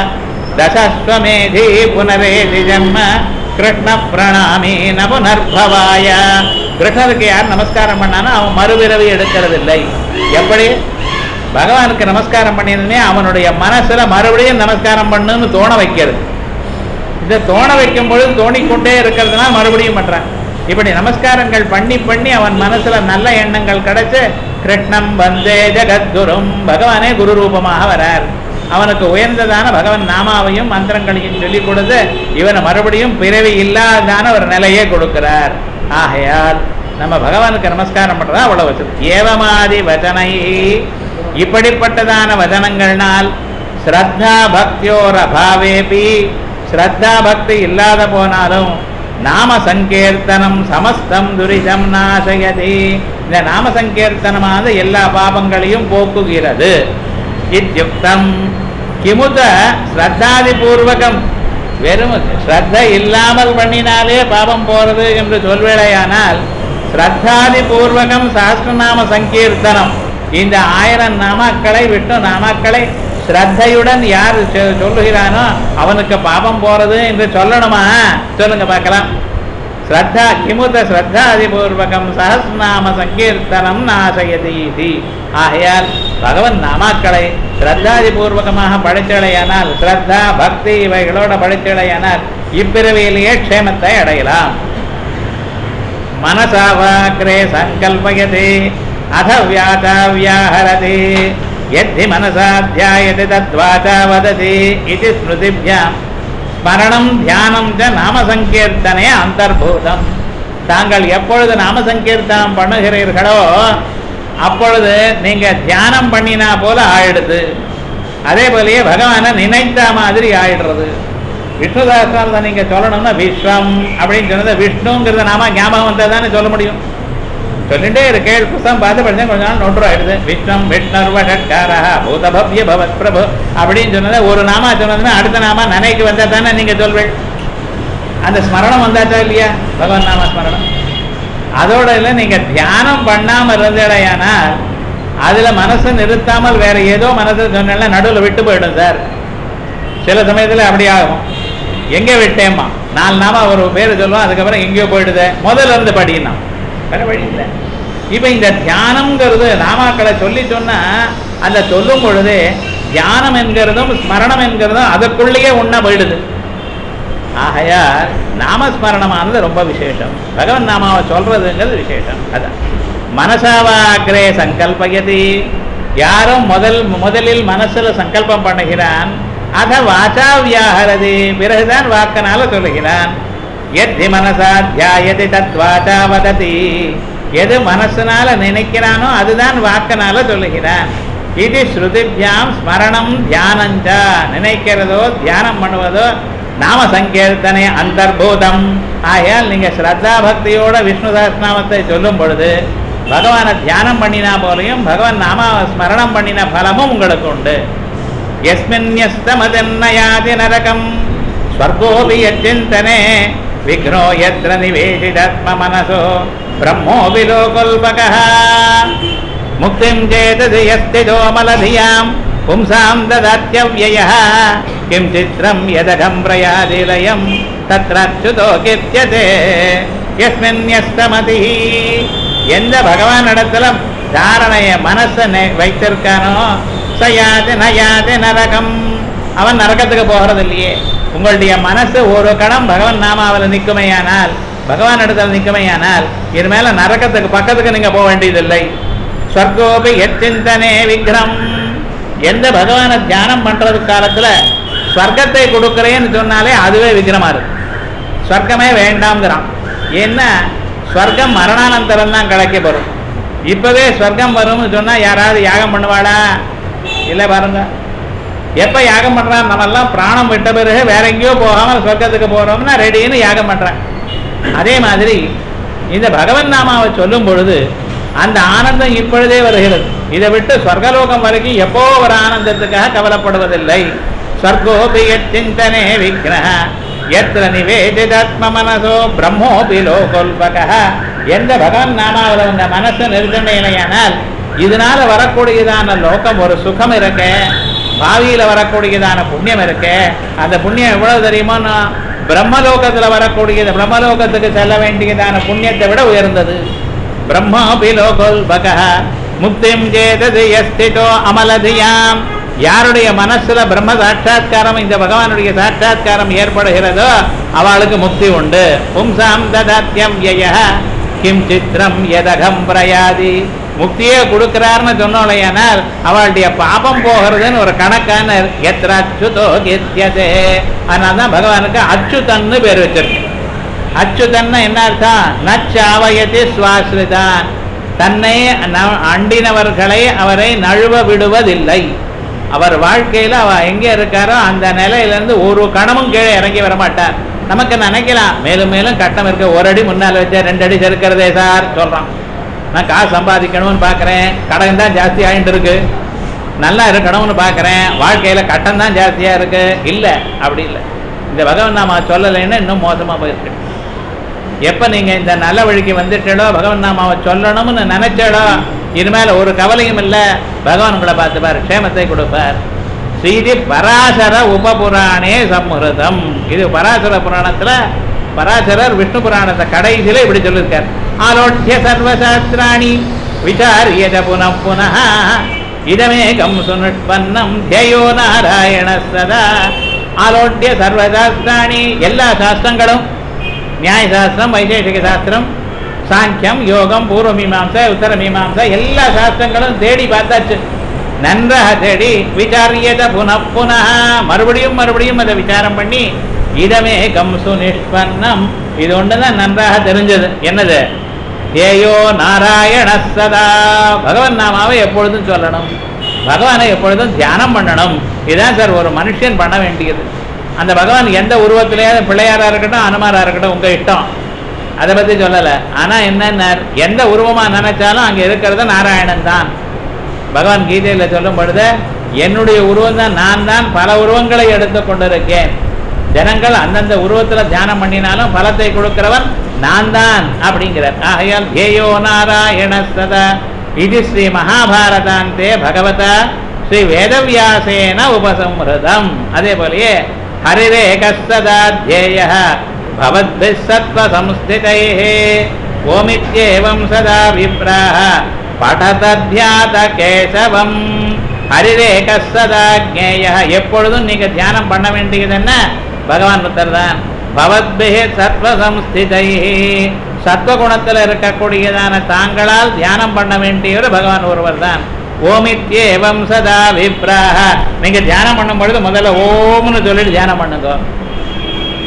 தசஸ்வமேதி புனரேதி ஜன்ம கிருஷ்ண பிரணாமி ந புனர்பவாய கிருஷ்ணருக்கு யார் நமஸ்காரம் பண்ணானோ அவன் மறுபிறவி எடுக்கிறது இல்லை எப்படி பகவானுக்கு நமஸ்காரம் பண்ணினதுமே அவனுடைய மனசுல மறுபடியும் நமஸ்காரம் பண்ணுன்னு தோண வைக்கிறது இதை தோண வைக்கும் பொழுது தோணிக்கொண்டே இருக்கிறதுனா மறுபடியும் பண்றான் இப்படி நமஸ்காரங்கள் பண்ணி பண்ணி அவன் மனசுல நல்ல எண்ணங்கள் கிடைச்சு கிருஷ்ணம் வந்தே ஜெகத்குரும் பகவானே குரு ரூபமாக வரார் அவனுக்கு உயர்ந்ததான பகவன் நாமாவையும் மந்திரங்களையும் சொல்லிக் கொடுத்து இவனை மறுபடியும் பிறவி இல்லாதான ஒரு நிலையை கொடுக்கிறார் ஆகையால் நம்ம பகவானுக்கு நமஸ்காரம் பண்றதா அவ்வளவு வச்சு ஏவமாதி வச்சனை இப்படிப்பட்டதான வதனங்கள்னால் ஸ்ரத்தா பக்தியோர் அபாவேபி ஸ்ரத்தா பக்தி இல்லாத போனாலும் நாம சங்கீர்த்தனம் சமஸ்தம் துரிதம் நாசயதி இந்த நாம சங்கீர்த்தனமானது எல்லா பாபங்களையும் போக்குகிறது இத்தியுக்தம் கிமுத ஸ்ரத்தாதி பூர்வகம் வெறும் ஸ்ரத்த இல்லாமல் பண்ணினாலே பாபம் போறது என்று சொல்வேளையானால் ஸ்ரத்தாதி பூர்வகம் சாஸ்திரநாம சங்கீர்த்தனம் இந்த ஆயிரம் நாமாக்களை விட்டு நாமாக்களை ஸ்ரத்தையுடன் யார் சொ- சொல்லுகிறானோ அவனுக்கு பாபம் போறது என்று சொல்லணுமா சொல்லுங்க பார்க்கலாம் ஸ்ரத்தா கிமுத ஸ்ரத்தாதிபூர்வகம் சஹஸ்நாம சங்கீர்த்தனம் நாசயதி இதி. ஆகையால் பகவன் நாமாக்களை ஸ்ரத்தாதிபூர்வகமாக படித்தலையானால் ஸ்ரத்தா பக்தி இவைகளோட படித்தலையானால் இப்பிறவியிலேயே க்ஷேமத்தை அடையலாம் मनसा वाक्रे सङ्कल्पयति अथ व्याचा व्याहरति यद्धि मनसा ध्यायति तद्वाचा वदति इति स्मृतिभ्यां ஸ்மரணம் தியானம் ச நாம சங்கீர்த்தனே அந்தர்பூதம் தாங்கள் எப்பொழுது நாம சங்கீர்த்தனம் பண்ணுகிறீர்களோ அப்பொழுது நீங்க தியானம் பண்ணினா போல ஆயிடுது அதே போலயே பகவானை நினைத்த மாதிரி ஆயிடுறது விஷ்ணு சகஸ்ரநாமத்தை நீங்க சொல்லணும்னா விஸ்வம் அப்படின்னு சொன்னது விஷ்ணுங்கிறத நாம ஞாபகம் வந்தா தானே சொல்ல முடியும் சொல்லிட்டே இருக்கேள் புஸ்தகம் பார்த்து படிச்சா கொஞ்ச நாள் நோட்டு ஆயிடுது விஷ்ணம் விஷ்ணர்வ ஷட்காரா பூதபவ்ய பவத் பிரபு அப்படின்னு சொன்னதை ஒரு நாமா சொன்னதுன்னா அடுத்த நாமா நினைக்கு வந்தா தானே நீங்க சொல்வேள் அந்த ஸ்மரணம் வந்தாச்சா இல்லையா பகவான் நாம ஸ்மரணம் அதோட இல்லை நீங்க தியானம் பண்ணாம இருந்தடையானால் அதுல மனசை நிறுத்தாமல் வேற ஏதோ மனசை சொன்னா நடுவுல விட்டு போயிடும் சார் சில சமயத்துல அப்படி ஆகும் எங்க விட்டேம்மா நாலு நாம ஒரு பேர் சொல்லுவோம் அதுக்கப்புறம் எங்கேயோ போயிடுது முதல்ல இருந்து படினா வேற வழி இல்லை இப்ப இந்த தியானம்ங்கிறது நாமாக்களை சொல்லி சொன்னா அந்த சொல்லும் பொழுது தியானம் என்கிறதும் ஸ்மரணம் என்கிறதும் அதுக்குள்ளேயே ஒண்ணா போயிடுது ஆகையால் நாமஸ்மரணமானது ரொம்ப விசேஷம் பகவன் நாமாவை சொல்றதுங்கிறது விசேஷம் அதான் மனசாவாக்கிரே சங்கல்பயதி யாரும் முதல் முதலில் மனசுல சங்கல்பம் பண்ணுகிறான் அத வாச்சா வியாகரதி பிறகுதான் வாக்கனால சொல்லுகிறான் எத்தி மனசா தியாயதி தத்வாச்சா வததி எது மனசுனால நினைக்கிறானோ அதுதான் வாக்கனால சொல்லுகிறான் இது ஸ்ருதிபியாம் ஸ்மரணம் தியானஞ்ச நினைக்கிறதோ தியானம் பண்ணுவதோ நாம சங்கீர்த்தனை அந்தர்பூதம் ஆகையால் நீங்க ஸ்ரத்தா பக்தியோட விஷ்ணு சஹஸ்ரநாமத்தை சொல்லும் பொழுது பகவானை தியானம் பண்ணினா போலையும் பகவான் நாம ஸ்மரணம் பண்ணின பலமும் உங்களுக்கு உண்டு எஸ்மின்யஸ்தமதன்னயாதி நரகம் ஸ்வர்கோபி யச்சிந்தனே விக்னோ யத்ர நிவேஷிதாத்ம மனசோ பிரம்மோபி லோகோல்பகः முக்திம் சேததி யஸ்திதோ மலதியாம் பும்சாம் ததாத்யவ்யயः கிம் சித்ரம் யதகம் பிரயாதிலயம் தத்ரச்சுதோ கீர்த்தியதே யஸ்மின்யஸ்தமதி எந்த பகவான் இடத்துல தாரணைய மனசை நெ- வைத்திருக்கானோ சயாது நயாது நரகம் அவன் நரகத்துக்கு போகிறது இல்லையே உங்களுடைய மனசு ஒரு கணம் பகவான் நாமாவில் நிற்குமையானால் பகவான் இடத்துல நிற்குமையானால் இது மேல நரகத்துக்கு பக்கத்துக்கு நீங்க போக வேண்டியதில்லை ஸ்வர்கோபி எச்சிந்தனே விக்ரம் எந்த பகவானை தியானம் பண்றது காலத்துல ஸ்வர்க்கத்தை கொடுக்குறேன்னு சொன்னாலே அதுவே விக்ரமா இருக்கு ஸ்வர்க்கமே வேண்டாம்ங்கிறான் ஏன்னா ஸ்வர்க்கம் மரணானந்தரம் தான் கிடைக்க வரும் இப்பவே ஸ்வர்க்கம் வரும்னு சொன்னா யாராவது யாகம் பண்ணுவாளா இல்ல பாருங்க எப்ப யாகம் பண்றான் நம்ம எல்லாம் பிராணம் விட்ட பிறகு வேற எங்கேயோ போகாம சொர்க்கத்துக்கு போறோம்னா ரெடின்னு யாகம் பண்றேன் அதே மாதிரி இந்த பகவன் நாமாவை சொல்லும் பொழுது அந்த ஆனந்தம் இப்பொழுதே வருகிறது இதை விட்டு ஸ்வர்கலோகம் வரைக்கும் எப்போ ஒரு ஆனந்தத்துக்காக கவலைப்படுவதில்லை ஸ்வர்கோபி சிந்தனே விக்னஹ எத்திர நிவேதிதாத்ம மனசோ பிரம்மோபி லோகோல்பக எந்த பகவான் நாமாவில் உங்க மனசு நிறுத்தணையானால் இதனால வரக்கூடியதான லோகம் ஒரு சுகம் இருக்கு பாவியில வரக்கூடியதான புண்ணியம் இருக்கு அந்த புண்ணியம் எவ்வளவு தெரியுமோன்னா பிரம்மலோகத்துல வரக்கூடியது பிரம்மலோகத்துக்கு செல்ல வேண்டியதான புண்ணியத்தை விட உயர்ந்தது பிரம்மாபி லோகோல்பக முக்திம் ஜேதது எஸ்திதோ அமலதியாம் யாருடைய மனசுல பிரம்ம சாட்சா்காரம் இந்த பகவானுடைய சாட்சா்காரம் ஏற்படுகிறதோ அவளுக்கு முக்தி உண்டு பும்சாம் ததாத்யம் யய கிம் சித்திரம் எதகம் பிரயாதி முக்தியே கொடுக்கிறார்னு சொன்னோலையானால் அவளுடைய பாபம் போகிறதுன்னு ஒரு கணக்கான எத்திர அச்சுதோ கீர்த்தியதே அதனால தான் பகவானுக்கு அச்சுதன்னு பேர் வச்சிருக்கு அச்சுதன்னா என்ன அர்த்தம் நச்சாவயதி சுவாசிரிதான் தன்னை ந- அண்டினவர்களை அவரை நழுவ விடுவதில்லை அவர் வாழ்க்கையில அவ எங்க இருக்காரோ அந்த நிலையிலிருந்து ஒரு கணமும் கீழே இறங்கி வர மாட்டார் நமக்கு நினைக்கலாம் மேலும் மேலும் கட்டம் இருக்கு ஒரு அடி முன்னால் வச்சா ரெண்டு அடி செருக்கிறதே சார் சொல்றான் நான் காசு சம்பாதிக்கணும்னு பார்க்குறேன் கடன் தான் ஜாஸ்தி ஆகிட்டு இருக்கு நல்லா இருக்கணும்னு பார்க்குறேன் வாழ்க்கையில கட்டம் தான் ஜாஸ்தியா இருக்கு இல்லை அப்படி இல்லை இந்த பகவான் நாம சொல்லலைன்னா இன்னும் மோசமா போயிருக்கு எப்ப நீங்க இந்த நல்ல வழிக்கு வந்துட்டீங்களோ பகவான் நாமாவை சொல்லணும்னு நினைச்சாலோ இனிமேல ஒரு கவலையும் இல்ல பகவான் உங்களை பார்த்துப்பார் க்ஷேமத்தை கொடுப்பார் ஸ்ரீதி பராசர உபபுராணே சம்மிருதம் இது பராசர புராணத்துல பராசரர் விஷ்ணு புராணத்தை கடைசியில இப்படி சொல்லியிருக்கார் ஆலோட்ய சர்வசாஸ்திராணி விசாரியத புனః புனः இதமேகம் சுனுஷ்பன்னம் தியோ நாராயண சதா ஆலோட்ய சர்வசாஸ்திராணி எல்லா சாஸ்திரங்களும் நியாய சாஸ்திரம் வைசேஷிக சாஸ்திரம் சாங்கியம் யோகம் பூர்வ மீமாம்சை உத்தர மீமாம்சை எல்லா சாஸ்திரங்களும் தேடி பார்த்தாச்சு நன்றாக தேடி விசாரியத புனః புனः மறுபடியும் மறுபடியும் அதை விசாரம் பண்ணி இதமே கம்சு நிஷ்பன்னம் இது ஒண்ணுதான் நன்றாக தெரிஞ்சது என்னது ஏயோ நாராயண சதா பகவன் நாமாவை எப்பொழுதும் சொல்லணும் பகவானை எப்பொழுதும் தியானம் பண்ணணும் இதுதான் சார் ஒரு மனுஷன் பண்ண வேண்டியது அந்த பகவான் எந்த உருவத்திலேயாவது பிள்ளையாரா இருக்கட்டும் அனுமாரா இருக்கட்டும் உங்க இஷ்டம் அதை பத்தி சொல்லல ஆனா என்ன எந்த உருவமா நினைச்சாலும் அங்க இருக்கிறது நாராயணன் தான் பகவான் கீதையில சொல்லும் பொழுது என்னுடைய உருவம் தான் நான் தான் பல உருவங்களை எடுத்து கொண்டிருக்கேன் ஜனங்கள் அந்தந்த உருவத்துல தியானம் பண்ணினாலும் பலத்தை கொடுக்கிறவன் நான் தான் அப்படிங்கிறார் ஆகையால் ஏயோ நாராயண சதா இது ஸ்ரீ மகாபாரதாந்தே பகவதா ஸ்ரீ வேதவியாசேன உபசம்ஹதம் அதே போலயே ஹரிரேகசதாத்யேய பவத்பிः சத்வசம்ஸ்திதைः ஓமித்யேவம் சதா விப்ராः படதத்யாத கேசவம் ஹரிரேக சதா ஜேய எப்பொழுதும் நீங்க தியானம் பண்ண வேண்டியது என்ன பகவான் புத்தர் தான் பவத்பிஹி சத்வசம்ஸ்திதை சத்வகுணத்தில் இருக்கக்கூடியதான தாங்களால் தியானம் பண்ண வேண்டியவர் பகவான் ஒருவர் தான் ஓமித்யேவம் சதா விப்ராக நீங்க தியானம் பண்ணும் பொழுது முதல்ல ஓம்னு சொல்லிட்டு தியானம் பண்ணுங்க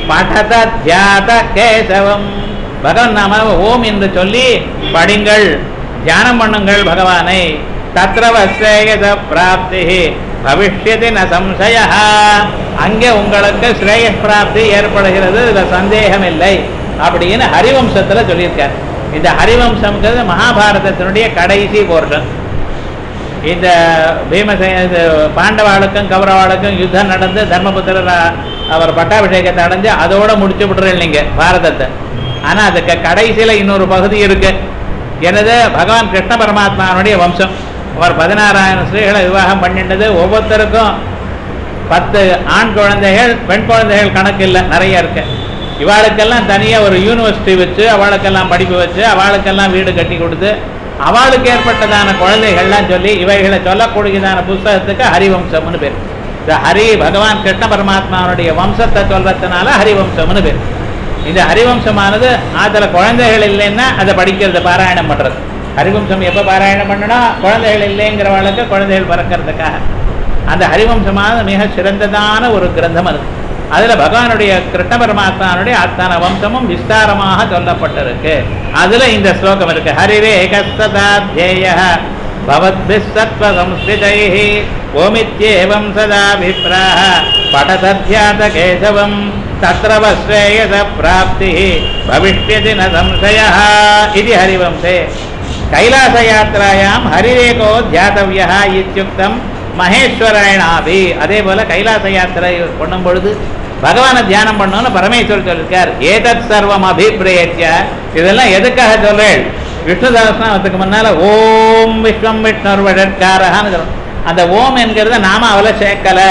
படத தியாத கேசவம் பகவன் நாம ஓம் என்று சொல்லி படிங்கள் தியானம் பண்ணுங்கள் பகவானை தத்ரவ ஸ்ரேயத பிராப்தி பவிஷ்யதி ந சம்சய அங்கே உங்களுக்கு ஸ்ரேய பிராப்தி ஏற்படுகிறது இதுல சந்தேகம் இல்லை அப்படின்னு ஹரிவம்சத்துல சொல்லியிருக்கார் இந்த ஹரிவம்சம்ங்கிறது மகாபாரதத்தினுடைய கடைசி போர்ஷன் இந்த பீமசே இது பாண்டவாளுக்கும் கௌரவாளுக்கும் யுத்தம் நடந்து தர்மபுத்திரர் அ- அவர் பட்டாபிஷேகத்தை அடைஞ்சு அதோட முடிச்சு விட்டுறேன் நீங்க பாரதத்தை ஆனா அதுக்கு கடைசியில இன்னொரு பகுதி இருக்கு எனது பகவான் கிருஷ்ண பரமாத்மாவுடைய வம்சம் அவர் பதினாறாயிரம் ஸ்திரீகளை விவாகம் பண்ணிட்டது ஒவ்வொருத்தருக்கும் பத்து ஆண் குழந்தைகள் பெண் குழந்தைகள் கணக்கு இல்லை நிறைய இருக்கு இவாளுக்கெல்லாம் தனியா ஒரு யூனிவர்சிட்டி வச்சு அவளுக்கெல்லாம் படிப்பு வச்சு அவளுக்கெல்லாம் வீடு கட்டி கொடுத்து அவளுக்கு ஏற்பட்டதான குழந்தைகள்லாம் சொல்லி இவைகளை சொல்லக்கூடியதான புஸ்தகத்துக்கு ஹரிவம்சம்னு பேர் இந்த ஹரி பகவான் கிருஷ்ண பரமாத்மாவுடைய வம்சத்தை சொல்றதுனால ஹரிவம்சம்னு பேர் இந்த ஹரிவம்சமானது அதுல குழந்தைகள் இல்லைன்னா அதை படிக்கிறது பாராயணம் பண்றது ஹரிவம்சம் எப்ப பாராயணம் பண்ணணும் குழந்தைகள் இல்லைங்கிறவளுக்கு குழந்தைகள் பிறக்கிறதுக்காக அந்த ஹரிவம்சமானது மிக சிறந்ததான ஒரு கிரந்தம் அது அதுல பகவானுடைய கிருஷ்ண பரமாத்மானுடைய அத்தனை வம்சமும் விஸ்தாரமாக சொல்லப்பட்டிருக்கு அதுல இந்த ஸ்லோகம் இருக்கு ஹரிரே கஸ்ததாத்யேய பவத்பிஸ் சத்வ சம்ஸ்திதைः ஓமித்யேவம் சதாபிப்ராஹ படதத்யாத கேசவம் தத்ர வஸ்ரேயச பிராப்திः பவிஷ்யதி ந சம்சயः இது ஹரிவம்சே கைலாசயாத்திராயாம் ஹரிரேகோ தியாதவியா இத்தியுக்தம் மகேஸ்வராயணாபி அதே போல கைலாச யாத்திரை பண்ணும் பொழுது பகவானை தியானம் பண்ணணும்னு பரமேஸ்வரர் சொல்லியிருக்கார் ஏதத் சர்வம் அபிப்பிரேத்திய இதெல்லாம் எதுக்காக சொல்றேன் விஷ்ணு சகஸ்நாமத்துக்கு முன்னால ஓம் விஸ்வம் விஷ்ணு வழக்காரகான்னு சொல்லணும் அந்த ஓம் என்கிறத நாம அவளை சேர்க்கல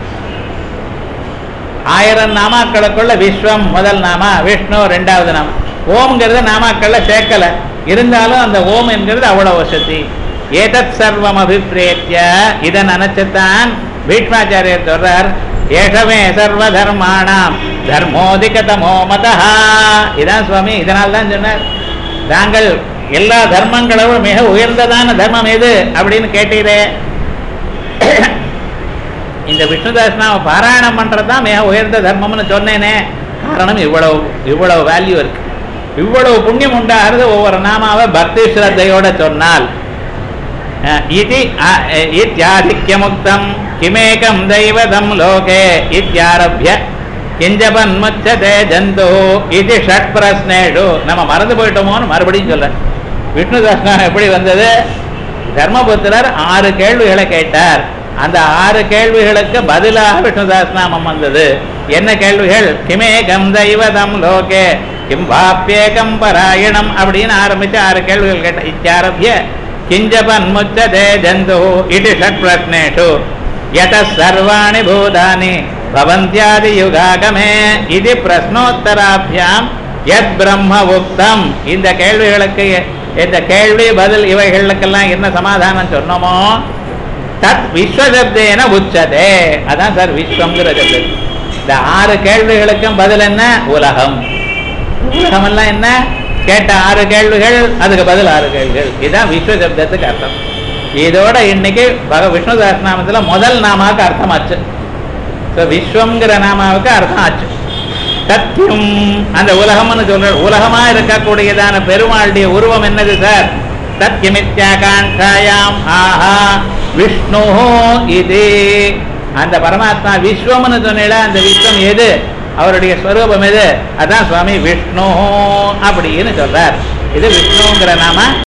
ஆயிரம் நாமாக்களுக்குள்ள விஸ்வம் முதல் நாமா விஷ்ணு ரெண்டாவது நாமா ஓம்ங்கிறத நாமாக்கள்ல சேர்க்கல இருந்தாலும் அந்த ஓம் என்கிறது அவ்வளவு வசதி ஏதத் சர்வம் அபிப்பிரேத்திய இதை நினைச்சுத்தான் பீஷ்மாச்சாரியர் சொல்றார் ஏஷமே சர்வ தர்மாணாம் தர்மோதிகதமோ மதா இதான் சுவாமி இதனால் தான் சொன்னார் தாங்கள் எல்லா தர்மங்களோடும் மிக உயர்ந்ததான தர்மம் எது அப்படின்னு கேட்டீரே இந்த விஷ்ணுதாசனாவை பாராயணம் பண்றது தான் மிக உயர்ந்த தர்மம்னு சொன்னேனே காரணம் இவ்வளவு இவ்வளவு வேல்யூ இருக்கு இவ்வளவு புண்ணியம் உண்டாகிறது ஒவ்வொரு நாமாவை பக்தி ஸ்ரத்தையோட சொன்னால் அஹ், இதி அ- அஹ், இத்யாதிக்யமுக்தம் கிமேகம் தெய்வதம் லோகே இத்யாரப்ய கிஞ்சபன்முச்சதே ஜந்து இது ஷட் பிரஸ்னேஷு நம்ம மறந்து போயிட்டோமோன்னு மறுபடியும் சொல்ல விஷ்ணு தர்ஷனம் எப்படி வந்தது தர்மபுத்திரர் ஆறு கேள்விகளை கேட்டார் அந்த ஆறு கேள்விகளுக்கு பதிலாக விஷ்ணுதாஸ் நாமம் வந்தது என்ன கேள்விகள் கிமேகம் தெய்வதம் லோகே கிம் வாப்பியேகம் பராயணம் அப்படின்னு ஆரம்பிச்சு ஆறு கேள்விகள் கேட்ட இத்தியாரபிய கிஞ்சபன் முச்சதே ஜந்து இது ஷட் பிரஸ்னேஷு யத சர்வாணி பூதானி பவந்தியாதி யுகாகமே இது பிரஸ்னோத்தராபியாம் யத் பிரம்ம உக்தம் இந்த கேள்விகளுக்கு இந்த கேள்வி பதில் இவைகளுக்கெல்லாம் என்ன சமாதானம் சொன்னோமோ தத் விஸ்வசப்தேன உச்சதே அதான் சார் விஸ்வம்ங்கிற சப்தம் இந்த ஆறு கேள்விகளுக்கும் பதில் என்ன உலகம் உலகம் எல்லாம் என்ன கேட்ட ஆறு கேள்விகள் அதுக்கு பதில் ஆறு கேள்விகள் இதுதான் விஸ்வ சப்தத்துக்கு அர்த்தம் இதோட இன்னைக்கு பக விஷ்ணு சஹஸ்ரநாமத்துல முதல் நாமாவுக்கு அர்த்தமாச்சு ஸோ விஸ்வம்ங்கிற நாமாவுக்கு அர்த்தம் ஆச்சு சத்தியம் அந்த உலகம்னு சொல்ற உலகமா இருக்கக்கூடியதான பெருமாளுடைய உருவம் என்னது சார் சத்தியமித்யாகாங்காயாம் ஆஹா விஷ்ணு இது அந்த பரமாத்மா விஸ்வம்னு சொன்னீங்களா அந்த விஸ்வம் எது அவருடைய ஸ்வரூபம் எது அதான் சுவாமி விஷ்ணு அப்படின்னு சொல்றார் இது விஷ்ணுங்கிற நாம